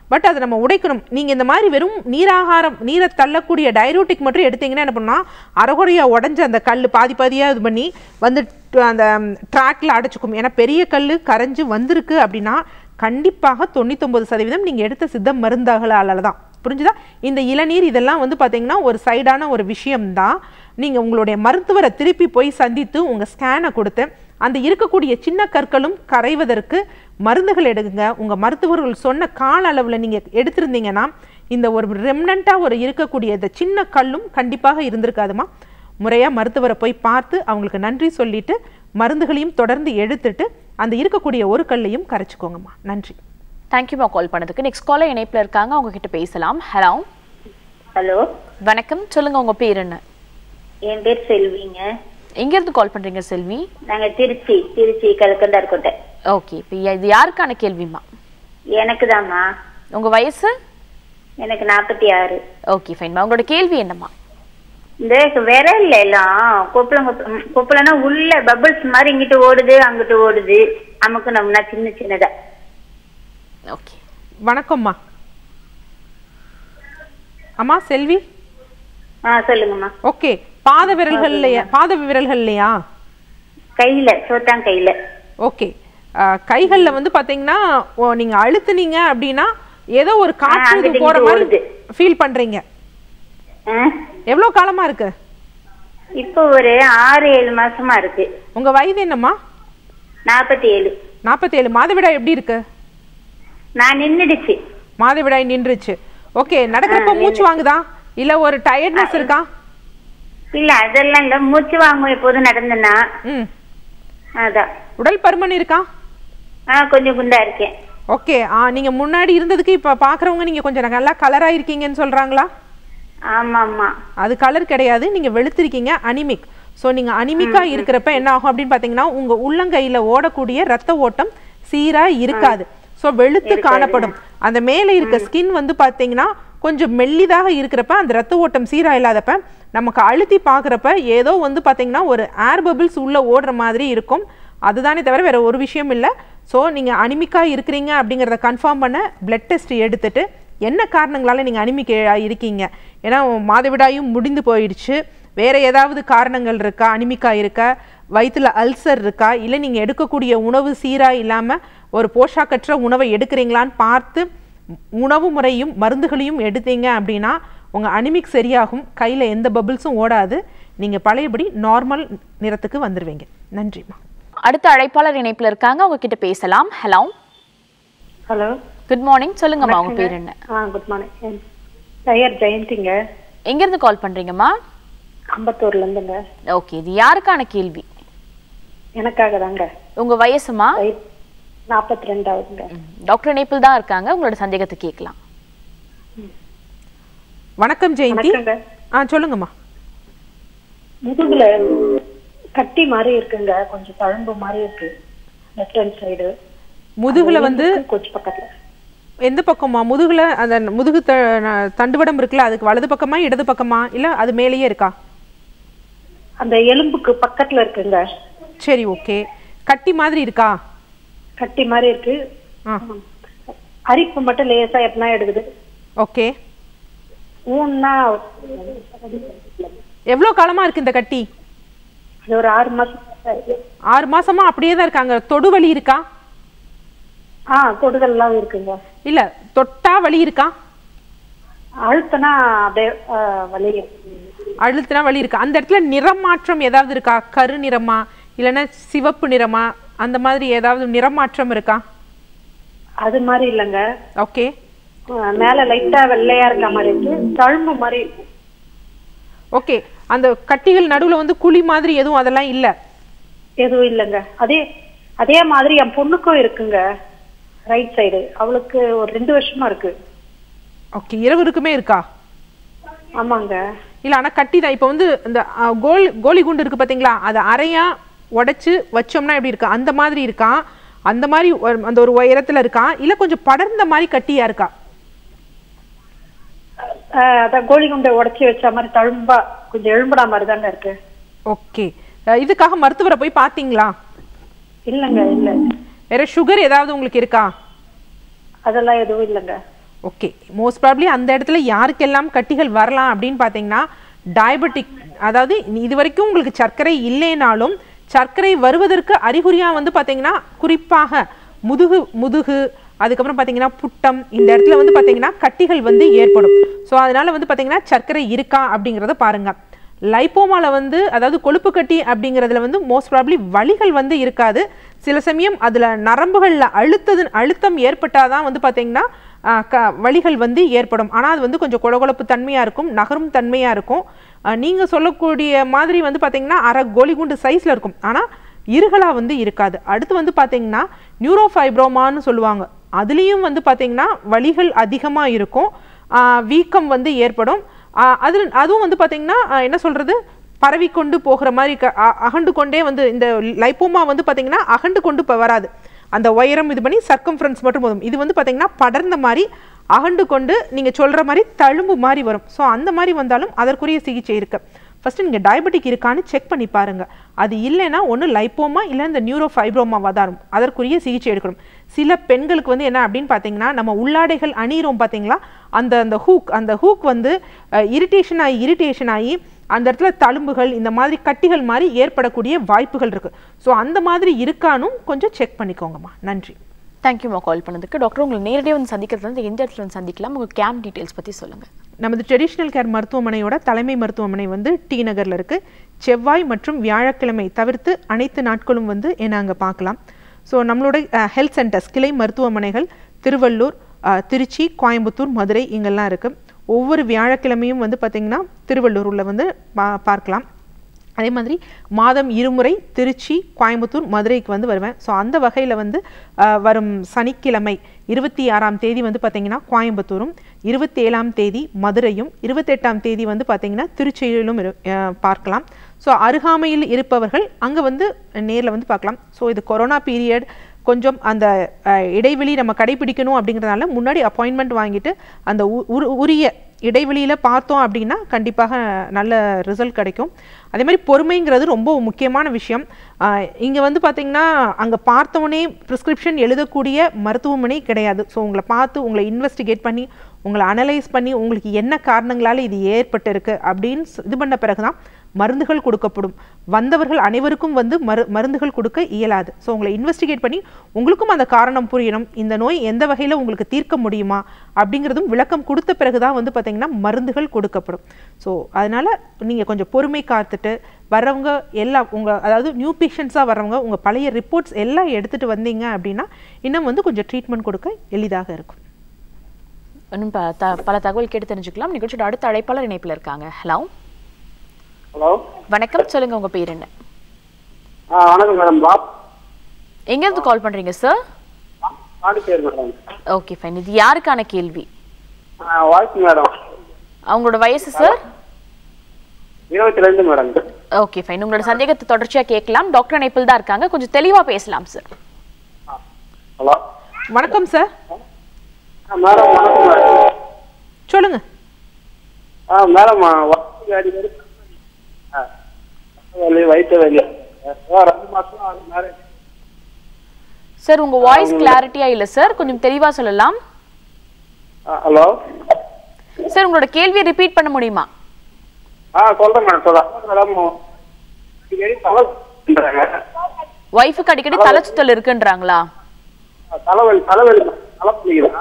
பட் அதை நம்ம உடைக்கணும் நீங்கள் இந்த மாதிரி வெறும் நீராகாரம் நீரை தள்ளக்கூடிய டைரோட்டிக் மட்டும் எடுத்தீங்கன்னா என்ன பண்ணால் அரைகுறையாக உடஞ்ச அந்த கல் பாதி பாதியாக இது பண்ணி வந்து ட- அந்த ட்ராக்ல அடைச்சிக்கும் ஏன்னா பெரிய கல் கரைஞ்சு வந்திருக்கு அப்படின்னா கண்டிப்பாக தொண்ணூத்தொம்பது சதவீதம் நீங்கள் எடுத்த சித்த மருந்தாகலால தான் புரிஞ்சுதா இந்த இளநீர் இதெல்லாம் வந்து பார்த்தீங்கன்னா ஒரு சைடான ஒரு விஷயம்தான் நீங்கள் உங்களுடைய மருத்துவரை திருப்பி போய் சந்தித்து உங்கள் ஸ்கேனை கொடுத்து அந்த இருக்கக்கூடிய சின்ன கற்களும் கரைவதற்கு மருந்துகள் எடுங்க உங்கள் மருத்துவர்கள் சொன்ன கால அளவில் நீங்கள் எடுத்திருந்தீங்கன்னா இந்த ஒரு ரெம்னண்ட்டாக ஒரு இருக்கக்கூடிய இந்த சின்ன கல்லும் கண்டிப்பாக இருந்திருக்காதுமா முறையாக மருத்துவரை போய் பார்த்து அவங்களுக்கு நன்றி சொல்லிட்டு மருந்துகளையும் தொடர்ந்து எடுத்துட்டு அந்த இருக்கக்கூடிய ஒரு கல்லையும் கரைச்சிக்கோங்கம்மா நன்றி தேங்க்யூமா கால் பண்ணதுக்கு நெக்ஸ்ட் காலர் இணைப்புல இருக்காங்க அவங்க கிட்ட பேசலாம் ஹலோ ஹலோ வணக்கம் சொல்லுங்க உங்க பேர் என்ன என் பேர் செல்விங்க எங்க இருந்து கால் பண்றீங்க செல்வி நாங்க திருச்சி திருச்சி கலக்கண்டார் கோட்டை ஓகே இப்போ இது யாருக்கான கேள்விமா எனக்கு தாம்மா உங்க வயசு எனக்கு நாற்பத்தி ஆறு ஓகே ஃபைன்மா உங்களோட கேள்வி என்னம்மா இந்த விரல்ல எல்லாம் கொப்பளம் கொப்பளம் கொப்பளம்னா உள்ள பபிள்ஸ் மாதிரி இங்கிட்டு ஓடுது அங்கிட்டு ஓடுது நமக்கு நம்மனா சின்ன சின்னதா ஓகே வணக்கம்மா அம்மா செல்வி ஆ சொல்லுங்கம்மா ஓகே பாத விரல்கள்லையா பாத விரல்கள்லையா கையில சோத்தாங் கையில ஓகே கைகள்ல வந்து பாத்தீங்கன்னா ஓ, நீங்க அழுத்துனீங்க அப்படின்னா ஏதோ ஒரு காற்று இது அங்கிட்டு போற இங்கிட்டு மாதிரி ஓடுது. ஃபீல் பண்றீங்க ஆ, எவ்வளவு காலமா இருக்கு இப்போ ஒரு ஆறு ஏழு மாசமா இருக்கு உங்க வயது என்னம்மா நாற்பத்தி ஏழு நாற்பத்தேழு மாதவிடாய் எப்படி இருக்கு நான் நின்னுடுச்சு மாதவிடாய் நின்றுச்சு ஓகே நடக்கிறப்ப மூச்சு வாங்குதா இல்ல ஒரு டயர்ட்னஸ் இருக்கா இல்ல அதெல்லாம் இல்ல மூச்சு வாங்கும் எப்போதும் நடந்தேன்னா ம் அதான் உடல் பருமன் இருக்கா ஆ கொஞ்சம் குண்டா இருக்கேன் ஓகே ஆ நீங்க முன்னாடி இருந்ததுக்கு இப்ப பாக்குறவங்க நீங்க கொஞ்சம் நல்லா கலரா இருக்கீங்கன்னு சொல்றாங்களா ஆமா ஆமா அது கலர் கிடையாது நீங்க வெளுத்திருக்கீங்க அனிமிக் ஸோ நீங்க அனிமிக்கா இருக்கிறப்ப என்ன ஆகும் அப்படின்னு பாத்தீங்கன்னா உங்க உள்ளங்கையில ஓடக்கூடிய ரத்த ஓட்டம் சீரா இருக்காது ஸோ வெளுத்து காணப்படும் அந்த மேலே இருக்க ஸ்கின் வந்து பாத்தீங்கன்னா கொஞ்சம் மெல்லிதாக இருக்கிறப்ப அந்த ரத்த ஓட்டம் சீரா இல்லாதப்ப நமக்கு அழுத்தி பார்க்குறப்ப ஏதோ வந்து பாத்தீங்கன்னா ஒரு ஏர் பபிள்ஸ் உள்ள ஓடுற மாதிரி இருக்கும் அதுதானே தவிர வேற ஒரு விஷயம் இல்லை ஸோ நீங்க அனிமிக்கா இருக்கிறீங்க அப்படிங்கிறத கன்ஃபார்ம் பண்ண பிளட் டெஸ்ட் எடுத்துட்டு என்ன காரணங்களால நீங்க அனிமிக் இருக்கீங்க ஏன்னா மாதவிடாயும் முடிந்து போயிடுச்சு வேற ஏதாவது காரணங்கள் இருக்கா அனிமிக்கா இருக்கா வயிற்றுல அல்சர் இருக்கா இல்லை நீங்க எடுக்கக்கூடிய உணவு சீரா இல்லாம ஒரு போஷாக்கற்ற உணவை எடுக்கிறீங்களான்னு பார்த்து உணவு முறையும் மருந்துகளையும் எடுத்தீங்க அப்படின்னா உங்க அனிமிக் சரியாகும் கையில எந்த பபிள்ஸும் ஓடாது நீங்க பழையபடி நார்மல் நிறத்துக்கு வந்துருவீங்க நன்றிம்மா அடுத்த அழைப்பாளர் இணைப்புல இருக்காங்க அவங்க கிட்ட பேசலாம் ஹலோ ஹலோ குட் மார்னிங் சொல்லுங்கம்மா உங்க பேர் என்ன ஆ குட் மார்னிங் பெயர் ஜெயந்திங்க எங்க இருந்து கால் பண்றீங்கம்மா அம்பத்தூர்ல இருந்துங்க ஓகே இது யாருக்கான கேள்வி எனக்காக தாங்க உங்க வயசுமா நாற்பத்தி ரெண்டாவதுங்க டாக்டர் இணைப்பில் தான் இருக்காங்க உங்களோட சந்தேகத்தை கேட்கலாம் வணக்கம் ஜெயந்தி வணக்கங்க. ஆ சொல்லுங்கம்மா முதுகுல கட்டி மாதிரி இருக்குங்க கொஞ்சம் தழும்பு மாதிரி இருக்கு லெஃப்ட் ஹேண்ட் சைடு முதுகுல வந்து கொஞ்சம் பக்கத்துல எந்த பக்கமா முதுகுல அந்த முதுகு த ந- தண்டுவடம் இருக்குல்ல அதுக்கு வலது பக்கமா இடது பக்கமா இல்ல அது மேலேயே இருக்கா அந்த எலும்புக்கு பக்கத்துல இருக்குங்க சரி ஓகே கட்டி மாதிரி இருக்கா கட்டி மாதிரி இருக்கு ஆ அரிப்பு மட்டும் லேசா எப்பனா எடுக்குது ஓகே ஊன்னா எவ்வளோ காலமா இருக்கு இந்த கட்டி அது ஒரு ஆறு மாசம் இருக்கு. ஆறு மாசமா அப்படியே தான் இருக்காங்க தொடு வலி இருக்கா ஆ தொடுதல்லாம் இருக்குங்க இல்ல தொட்டா வலி இருக்கா அழுத்தனா அப்படியே ஆ, வலி அழுத்தினா வலி இருக்கா அந்த இடத்துல நிறம் மாற்றம் ஏதாவது இருக்கா கரு நிறமா இல்லைன்னா சிவப்பு நிறமா அந்த மாதிரி ஏதாவது நிறமாற்றம் இருக்கா அது மாதிரி இல்லைங்க ஓகே ஆ, மேல லைட்டா வெள்ளையா இருக்க மாதிரி இருக்கு தழும்பு மாதிரி இருக்கு ஓகே அந்த கட்டிகள் நடுவுல வந்து குழி மாதிரி எதுவும் அதெல்லாம் இல்ல எதுவும் இல்லைங்க அதே அதே மாதிரி என் பொண்ணுக்கும் இருக்குங்க ரைட் சைடு அவளுக்கு ஒரு ரெண்டு வருஷமா இருக்கு ஓகே இருவருக்குமே இருக்கா ஆமாங்க இல்ல ஆனா கட்டி தான் இப்போ வந்து இந்த அ, கோல் கோலி குண்டு இருக்கு பாத்தீங்களா அதை அரையா உடைச்சு வச்சோம்னா எப்படி இருக்கா அந்த மாதிரி இருக்கா அந்த மாதிரி ஒரு- அந்த ஒரு உயரத்துல இருக்கா இல்ல கொஞ்சம் படர்ந்த மாதிரி கட்டியா இருக்கா ஆ, அதான் கோழி குண்டை உடைச்சி வச்ச மாதிரி தழும்பா கொஞ்சம் எழும்புடா மாதிரி தாங்க இருக்கு ஓகே இதுக்காக மருத்துவரை போய் பாத்தீங்களா இல்லைங்க இல்ல வேற சுகர் ஏதாவது உங்களுக்கு இருக்கா அதெல்லாம் எதுவும் இல்லைங்க ஓகே மோஸ்ட் ப்ராப்ளி அந்த இடத்துல யாருக்கெல்லாம் கட்டிகள் வரலாம் அப்படின்னு பார்த்தீங்கன்னா டயபெட்டிக் அதாவது இது வரைக்கும் உங்களுக்கு சர்க்கரை இல்லைனாலும் சர்க்கரை வருவதற்கு அறிகுறியாக வந்து பார்த்தீங்கன்னா குறிப்பாக முதுகு முதுகு அதுக்கப்புறம் பார்த்தீங்கன்னா புட்டம் இந்த இடத்துல வந்து பார்த்தீங்கன்னா கட்டிகள் வந்து ஏற்படும் ஸோ அதனால வந்து பார்த்தீங்கன்னா சர்க்கரை இருக்கா அப்படிங்கிறத பாருங்க லைப்போமால வந்து அதாவது கொழுப்பு கட்டி அப்படிங்கிறதுல வந்து மோஸ்ட் ப்ராப்ளி வலிகள் வந்து இருக்காது சில சமயம் அதில் நரம்புகளில் அழுத்தது அழுத்தம் ஏற்பட்டாதான் வந்து பார்த்தீங்கன்னா ஆஹ், க வலிகள் வந்து ஏற்படும் ஆனால் அது வந்து கொஞ்சம் கொழகொழப்பு தன்மையாக இருக்கும் நகரும் தன்மையாக இருக்கும் நீங்கள் சொல்லக்கூடிய மாதிரி வந்து பார்த்தீங்கன்னா அரை கோலிகுண்டு சைஸில் இருக்கும் ஆனால் இருகலா வந்து இருக்காது அடுத்து வந்து பார்த்தீங்கன்னா நியூரோஃபைப்ரோமான்னு சொல்லுவாங்க அதுலேயும் வந்து பார்த்தீங்கன்னா வலிகள் அதிகமாக இருக்கும் ஆஹ் வீக்கம் வந்து ஏற்படும் ஆஹ் அதில் அதுவும் வந்து பார்த்தீங்கன்னா ஆஹ் என்ன சொல்கிறது பரவி கொண்டு போகிற மாதிரி க அ- அகண்டு கொண்டே வந்து இந்த லைப்போமா வந்து பார்த்தீங்கன்னா அகண்டு கொண்டு இப்போ வராது அந்த உயரம் இது பண்ணி சர்க்கம்ஃபரன்ஸ் மட்டும் போதும் இது வந்து பார்த்தீங்கன்னா படர்ந்த மாதிரி அகண்டு கொண்டு நீங்கள் சொல்கிற மாதிரி தழும்பு மாதிரி வரும் ஸோ அந்த மாதிரி வந்தாலும் அதற்குரிய சிகிச்சை இருக்கு ஃபஸ்ட்டு நீங்கள் டயபெட்டிக் இருக்கான்னு செக் பண்ணி பாருங்க அது இல்லைன்னா ஒன்று லைப்போமா இல்லை இந்த நியூரோ ஃபைப்ரோமா வதாரும் அதற்குரிய சிகிச்சை எடுக்கணும் சில பெண்களுக்கு வந்து என்ன அப்படின்னு பார்த்தீங்கன்னா நம்ம உள்ளாடைகள் அணியிறோம் பார்த்தீங்களா அந்த அந்த ஹூக் அந்த ஹூக் வந்து இரிட்டேஷன் ஆகி இரிட்டேஷன் ஆகி அந்த இடத்துல தழும்புகள் இந்த மாதிரி கட்டிகள் மாதிரி ஏற்படக்கூடிய வாய்ப்புகள் இருக்கு ஸோ அந்த மாதிரி இருக்கானும் கொஞ்சம் செக் பண்ணிக்கோங்கம்மா நன்றி தேங்க்யூமா கால் பண்ணதுக்கு டாக்டர் உங்களை நேரடியாக வந்து சந்திக்கிறது வந்து எந்த இடத்துல வந்து சந்திக்கலாம் உங்கள் கேம்ப் டீட்டெயில்ஸ் பற்றி சொல்லுங்கள் நமது ட்ரெடிஷ்னல் கேர் மருத்துவமனையோட தலைமை மருத்துவமனை வந்து டி நகரில் இருக்குது செவ்வாய் மற்றும் வியாழக்கிழமை தவிர்த்து அனைத்து நாட்களும் வந்து என்ன அங்கே பார்க்கலாம் ஸோ நம்மளோட ஹெல்த் சென்டர்ஸ் கிளை மருத்துவமனைகள் திருவள்ளூர் அஹ், திருச்சி கோயம்புத்தூர் மதுரை இங்கெல்லாம் இருக்குது ஒவ்வொரு வியாழக்கிழமையும் வந்து பார்த்திங்கன்னா திருவள்ளூரில் வந்து பா பார்க்கலாம் அதே மாதிரி மாதம் இருமுறை திருச்சி கோயம்புத்தூர் மதுரைக்கு வந்து வருவேன் ஸோ அந்த வகையில் வந்து அஹ், வரும் சனிக்கிழமை இருபத்தி ஆறாம் தேதி வந்து பார்த்திங்கன்னா கோயம்புத்தூரும் இருபத்தி ஏழாம் தேதி மதுரையும் இருபத்தெட்டாம் தேதி வந்து பார்த்திங்கன்னா திருச்சியிலும் இரு அஹ், பார்க்கலாம் ஸோ அருகாமையில் இருப்பவர்கள் அங்கே வந்து நேரில் வந்து பார்க்கலாம் ஸோ இது கொரோனா பீரியட் கொஞ்சம் அந்த அஹ், இடைவெளி நம்ம கடைபிடிக்கணும் அப்படிங்கிறதுனால முன்னாடி அப்பாயின்மெண்ட் வாங்கிட்டு அந்த உ- உரு- உரிய இடைவெளியில் பார்த்தோம் அப்படின்னா கண்டிப்பாக நல்ல ரிசல்ட் கிடைக்கும் அதே மாதிரி பொறுமைங்கிறது ரொம்ப முக்கியமான விஷயம் இங்கே வந்து பார்த்தீங்கன்னா அங்கே பார்த்தோன்னே ப்ரிஸ்கிரிப்ஷன் எழுதக்கூடிய மருத்துவமனை கிடையாது ஸோ உங்களை பார்த்து உங்களை இன்வெஸ்டிகேட் பண்ணி உங்களை அனலைஸ் பண்ணி உங்களுக்கு என்ன காரணங்களால் இது ஏற்பட்டிருக்கு அப்படின்னு ஸ்- இது பண்ண பிறகு தான் மருந்துகள் கொடுக்கப்படும் வந்தவர்கள் அனைவருக்கும் வந்து மரு மருந்துகள் கொடுக்க இயலாது ஸோ உங்களை இன்வெஸ்டிகேட் பண்ணி உங்களுக்கும் அந்த காரணம் புரியணும் இந்த நோய் எந்த வகையில் உங்களுக்கு தீர்க்க முடியுமா அப்படிங்கிறதும் விளக்கம் கொடுத்த பிறகு தான் வந்து பார்த்தீங்கன்னா மருந்துகள் கொடுக்கப்படும் ஸோ அதனால் நீங்கள் கொஞ்சம் பொறுமை காத்துட்டு வர்றவங்க எல்லாம் உங்கள் அதாவது நியூ பேஷண்ட்ஸாக வர்றவங்க உங்கள் பழைய ரிப்போர்ட்ஸ் எல்லாம் எடுத்துகிட்டு வந்தீங்க அப்படின்னா இன்னும் வந்து கொஞ்சம் ட்ரீட்மெண்ட் கொடுக்க எளிதாக இருக்கும் இன்னும் ப த- பல தகவல் கேட்டு தெரிஞ்சுக்கலாம் நிகழ்ச்சியோட அடுத்த அழைப்பாளர் இணைப்பில் இருக்காங்க ஹலோ ஹலோ வணக்கம் சொல்லுங்க உங்க பேர் என்ன ஆ வணக்கம் மேடம் பாப் எங்கேருந்து கால் பண்றீங்க சார் பாடி பேர் மேடம் ஓகே ஃபைன் இது யாருக்கான கேள்வி வாழ்க்கை மேடம் அவங்களோட வயசு சார் இருபத்தி ரெண்டு மேடம் ஓகே ஃபைன் உங்களோட சந்தேகத்தை தொடர்ச்சியா கேட்கலாம் டாக்டர் இணைப்பில் தான் இருக்காங்க கொஞ்சம் தெளிவா பேசலாம் சார் ஹலோ வணக்கம் சார் மேடம் வணக்கம் மேடம் சொல்லுங்க ஆ மேடம் வயிற்று அடிக்கடி ஆ, வலி வயிற்று வலி ஆ, ரெண்டு மாசம் ஆகுது மேரேஜ் சார் உங்க வாய்ஸ் கிளாரிட்டியா இல்ல சார் கொஞ்சம் தெளிவா சொல்லலாம் ஹலோ சார் உங்களோட கேள்வியை ரிப்பீட் பண்ண முடியுமா ஆ சொல்றேன் மேடம் சொல்றேன் மேடம் அடிக்கடி தலை சுத்துறாங்க. ஒய்ஃபுக்கு அடிக்கடி தலை சுத்தல் இருக்குன்றாங்களா தலைவலி தலைவலி தலைவலிக்குதா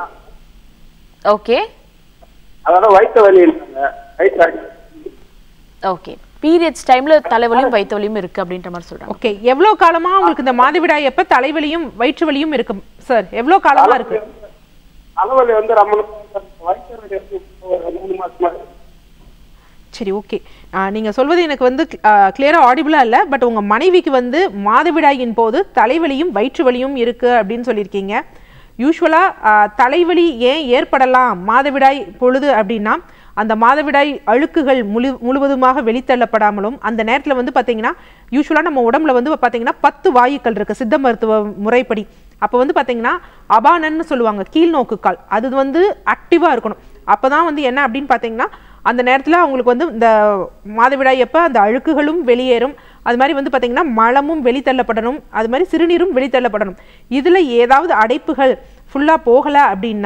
ஓகே அதோட வயிற்று வலி இல்லைங்க வயிற்று அடி ஓகே பீரியட்ஸ் டைம்ல தலைவலியும் வயிற்று வலியும் இருக்கு அப்படின்ற மாதிரி சொல்றாங்க ஓகே எவ்வளோ காலமா உங்களுக்கு இந்த மாதவிடாய் எப்ப தலைவலியும் வயிற்று வலியும் இருக்கு சார் எவ்வளோ காலமா இருக்கு தலைவலி வந்து ரொம்ப நாள் வயிற்று வலி வந்து ஒரு மூணு மாசமா இருக்கு. சரி ஓகே நீங்க சொல்வது எனக்கு வந்து கிளியரா ஆடிபிளா இல்ல பட் உங்க மனைவிக்கு வந்து மாதவிடாயின் போது தலைவலியும் வயிற்று வலியும் இருக்கு அப்படின்னு சொல்லியிருக்கீங்க யூஸ்வலா தலைவலி ஏன் ஏற்படலாம் மாதவிடாய் பொழுது அப்படின்னா அந்த மாதவிடாய் அழுக்குகள் முழு முழுவதுமாக வெளித்தள்ளப்படாமலும் அந்த நேரத்தில் வந்து பார்த்தீங்கன்னா யூஸ்வலாக நம்ம உடம்புல வந்து பார்த்தீங்கன்னா பத்து வாயுக்கள் இருக்கு சித்த மருத்துவ முறைப்படி அப்போ வந்து பார்த்தீங்கன்னா அபானன்னு சொல்லுவாங்க கீழ்நோக்கு கால் அது வந்து ஆக்டிவாக இருக்கணும் அப்போ தான் வந்து என்ன அப்படின்னு பார்த்தீங்கன்னா அந்த நேரத்தில் அவங்களுக்கு வந்து இந்த மாதவிடாய் எப்போ அந்த அழுக்குகளும் வெளியேறும் அது மாதிரி வந்து பார்த்திங்கன்னா மலமும் வெளித்தள்ளப்படணும் அது மாதிரி சிறுநீரும் வெளித்தள்ளப்படணும் இதில் ஏதாவது அடைப்புகள் ஃபுல்லாக போகலை அப்படின்னா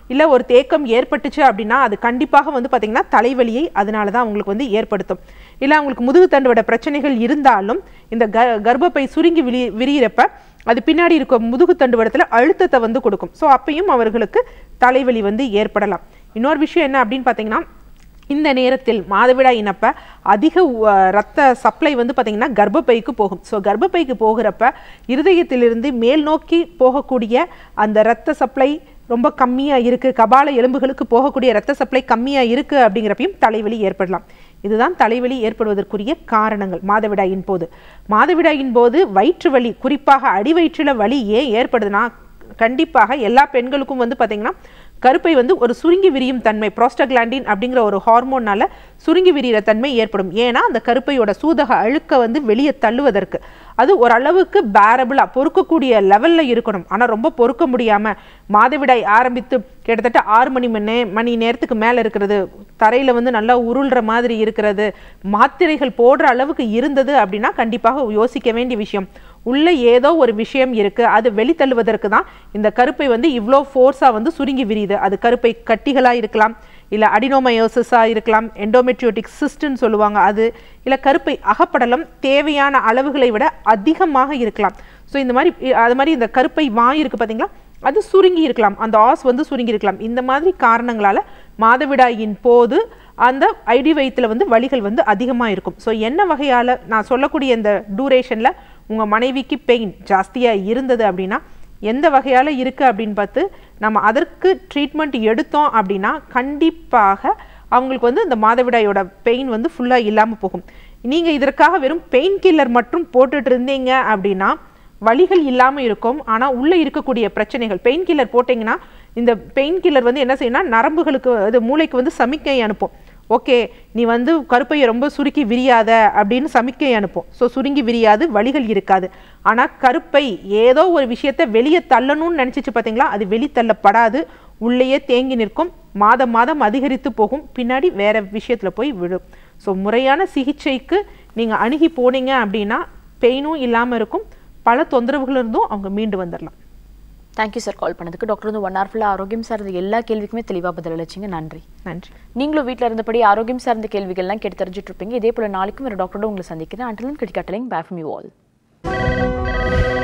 இல்லை ஒரு தேக்கம் ஏற்பட்டுச்சு அப்படின்னா அது கண்டிப்பாக வந்து பார்த்திங்கன்னா தலைவலியை அதனால தான் அவங்களுக்கு வந்து ஏற்படுத்தும் இல்லை அவங்களுக்கு முதுகு தண்டுவட பிரச்சனைகள் இருந்தாலும் இந்த க கர்ப்பப்பை சுருங்கி விரி விரியிறப்ப அது பின்னாடி இருக்க முதுகு தண்டுவடத்தில் அழுத்தத்தை வந்து கொடுக்கும் ஸோ அப்பயும் அவர்களுக்கு தலைவலி வந்து ஏற்படலாம் இன்னொரு விஷயம் என்ன அப்படின்னு பார்த்தீங்கன்னா இந்த நேரத்தில் மாதவிடாய் இனப்ப அதிக உ- ரத்த சப்ளை வந்து பார்த்திங்கன்னா கர்ப்பப்பைக்கு போகும் ஸோ கர்ப்பப்பைக்கு போகிறப்ப இருதயத்திலிருந்து மேல் நோக்கி போகக்கூடிய அந்த ரத்த சப்ளை ரொம்ப கம்மியாக இருக்குது கபால எலும்புகளுக்கு போகக்கூடிய ரத்த சப்ளை கம்மியாக இருக்குது அப்படிங்கிறப்பையும் தலைவலி ஏற்படலாம் இதுதான் தலைவலி ஏற்படுவதற்குரிய காரணங்கள் மாதவிடாயின் போது மாதவிடாயின் போது வயிற்று வலி குறிப்பாக அடிவயிற்றில் வலி ஏன் ஏற்படுதுன்னா கண்டிப்பாக எல்லா பெண்களுக்கும் வந்து பார்த்தீங்கன்னா கருப்பை வந்து ஒரு சுருங்கி விரியும் தன்மை ப்ரோஸ்டக்லாண்டின் அப்படிங்கிற ஒரு ஹார்மோனால சுருங்கி விரிகிற தன்மை ஏற்படும் ஏன்னா அந்த கருப்பையோட சூதக அழுக்க வந்து வெளியே தள்ளுவதற்கு அது ஓரளவுக்கு பேரபிளாக பொறுக்கக்கூடிய லெவலில் இருக்கணும் ஆனால் ரொம்ப பொறுக்க முடியாமல் மாதவிடாய் ஆரம்பித்து கிட்டத்தட்ட ஆறு மணி மணி நே- மணி நேரத்துக்கு மேலே இருக்கிறது தரையில் வந்து நல்லா உருள்ற மாதிரி இருக்கிறது மாத்திரைகள் போடுற அளவுக்கு இருந்தது அப்படின்னா கண்டிப்பாக யோசிக்க வேண்டிய விஷயம் உள்ள ஏதோ ஒரு விஷயம் இருக்கு அது வெளித்தள்ளுவதற்கு தான் இந்த கருப்பை வந்து இவ்வளோ ஃபோர்ஸாக வந்து சுருங்கி விரியுது அது கருப்பை கட்டிகளாக இருக்கலாம் இல்லை அடினோமயோசிஸாக இருக்கலாம் எண்டோமெட்ரியோட்டிக் சிஸ்ட்னு சொல்லுவாங்க அது இல்லை கருப்பை அகப்படலம் தேவையான அளவுகளை விட அதிகமாக இருக்கலாம் ஸோ இந்த மாதிரி இ- அது மாதிரி இந்த கருப்பை வாய் இருக்கு பார்த்தீங்களா அது சுருங்கி இருக்கலாம் அந்த ஆஸ் வந்து சுருங்கி இருக்கலாம் இந்த மாதிரி காரணங்களால மாதவிடாயின் போது அந்த ஐடி வயித்துல வந்து வலிகள் வந்து அதிகமாக இருக்கும் ஸோ என்ன வகையால் நான் சொல்லக்கூடிய இந்த டூரேஷனில் உங்கள் மனைவிக்கு பெயின் ஜாஸ்தியாக இருந்தது அப்படின்னா எந்த வகையால் இருக்குது அப்படின்னு பார்த்து நம்ம அதற்கு ட்ரீட்மெண்ட் எடுத்தோம் அப்படின்னா கண்டிப்பாக அவங்களுக்கு வந்து இந்த மாதவிடாயோட பெயின் வந்து ஃபுல்லாக இல்லாமல் போகும் நீங்கள் இதற்காக வெறும் பெயின் கில்லர் மட்டும் போட்டுட்டு இருந்தீங்க அப்படின்னா வலிகள் இல்லாமல் இருக்கும் ஆனால் உள்ளே இருக்கக்கூடிய பிரச்சனைகள் பெயின் கில்லர் போட்டிங்கன்னா இந்த பெயின் கில்லர் வந்து என்ன செய்யணும்னா நரம்புகளுக்கு இது மூளைக்கு வந்து சமிக்கை அனுப்பும் ஓகே நீ வந்து கருப்பையை ரொம்ப சுருக்கி விரியாத அப்படின்னு சமிக்கை அனுப்பும் ஸோ சுருங்கி விரியாது வலிகள் இருக்காது ஆனால் கருப்பை ஏதோ ஒரு விஷயத்தை வெளியே தள்ளணும்னு நினச்சிச்சு பார்த்தீங்களா அது வெளித்தள்ளப்படாது உள்ளேயே தேங்கி நிற்கும் மாதம் மாதம் அதிகரித்து போகும் பின்னாடி வேற விஷயத்தில் போய் விழும் ஸோ முறையான சிகிச்சைக்கு நீங்கள் அணுகி போனீங்க அப்படின்னா பெயினும் இல்லாமல் இருக்கும் பல தொந்தரவுகள் இருந்தும் அவங்க மீண்டு வந்துடலாம் தேங்க்யூ சார் கால் பண்ணதுக்கு டாக்டர் வந்து ஒன் ஹவர் ஃபுல்லாக ஆரோக்கியம் சார்ந்த எல்லா கேள்விக்குமே தெளிவாக பதில் அளிச்சிங்க நன்றி நன்றி நீங்களும் வீட்டில் இருந்தபடி ஆரோக்கியம் சார்ந்த கேள்விகள்லாம் கேட்டு தெரிஞ்சுட்டு இருப்பீங்க இதே போல நாளைக்கும் ஒரு டாக்டரோட உங்களை சந்திக்கிறேன் அண்டலன் கிரிக்கெட்டலிங் பேஃபம் யூ ஆல்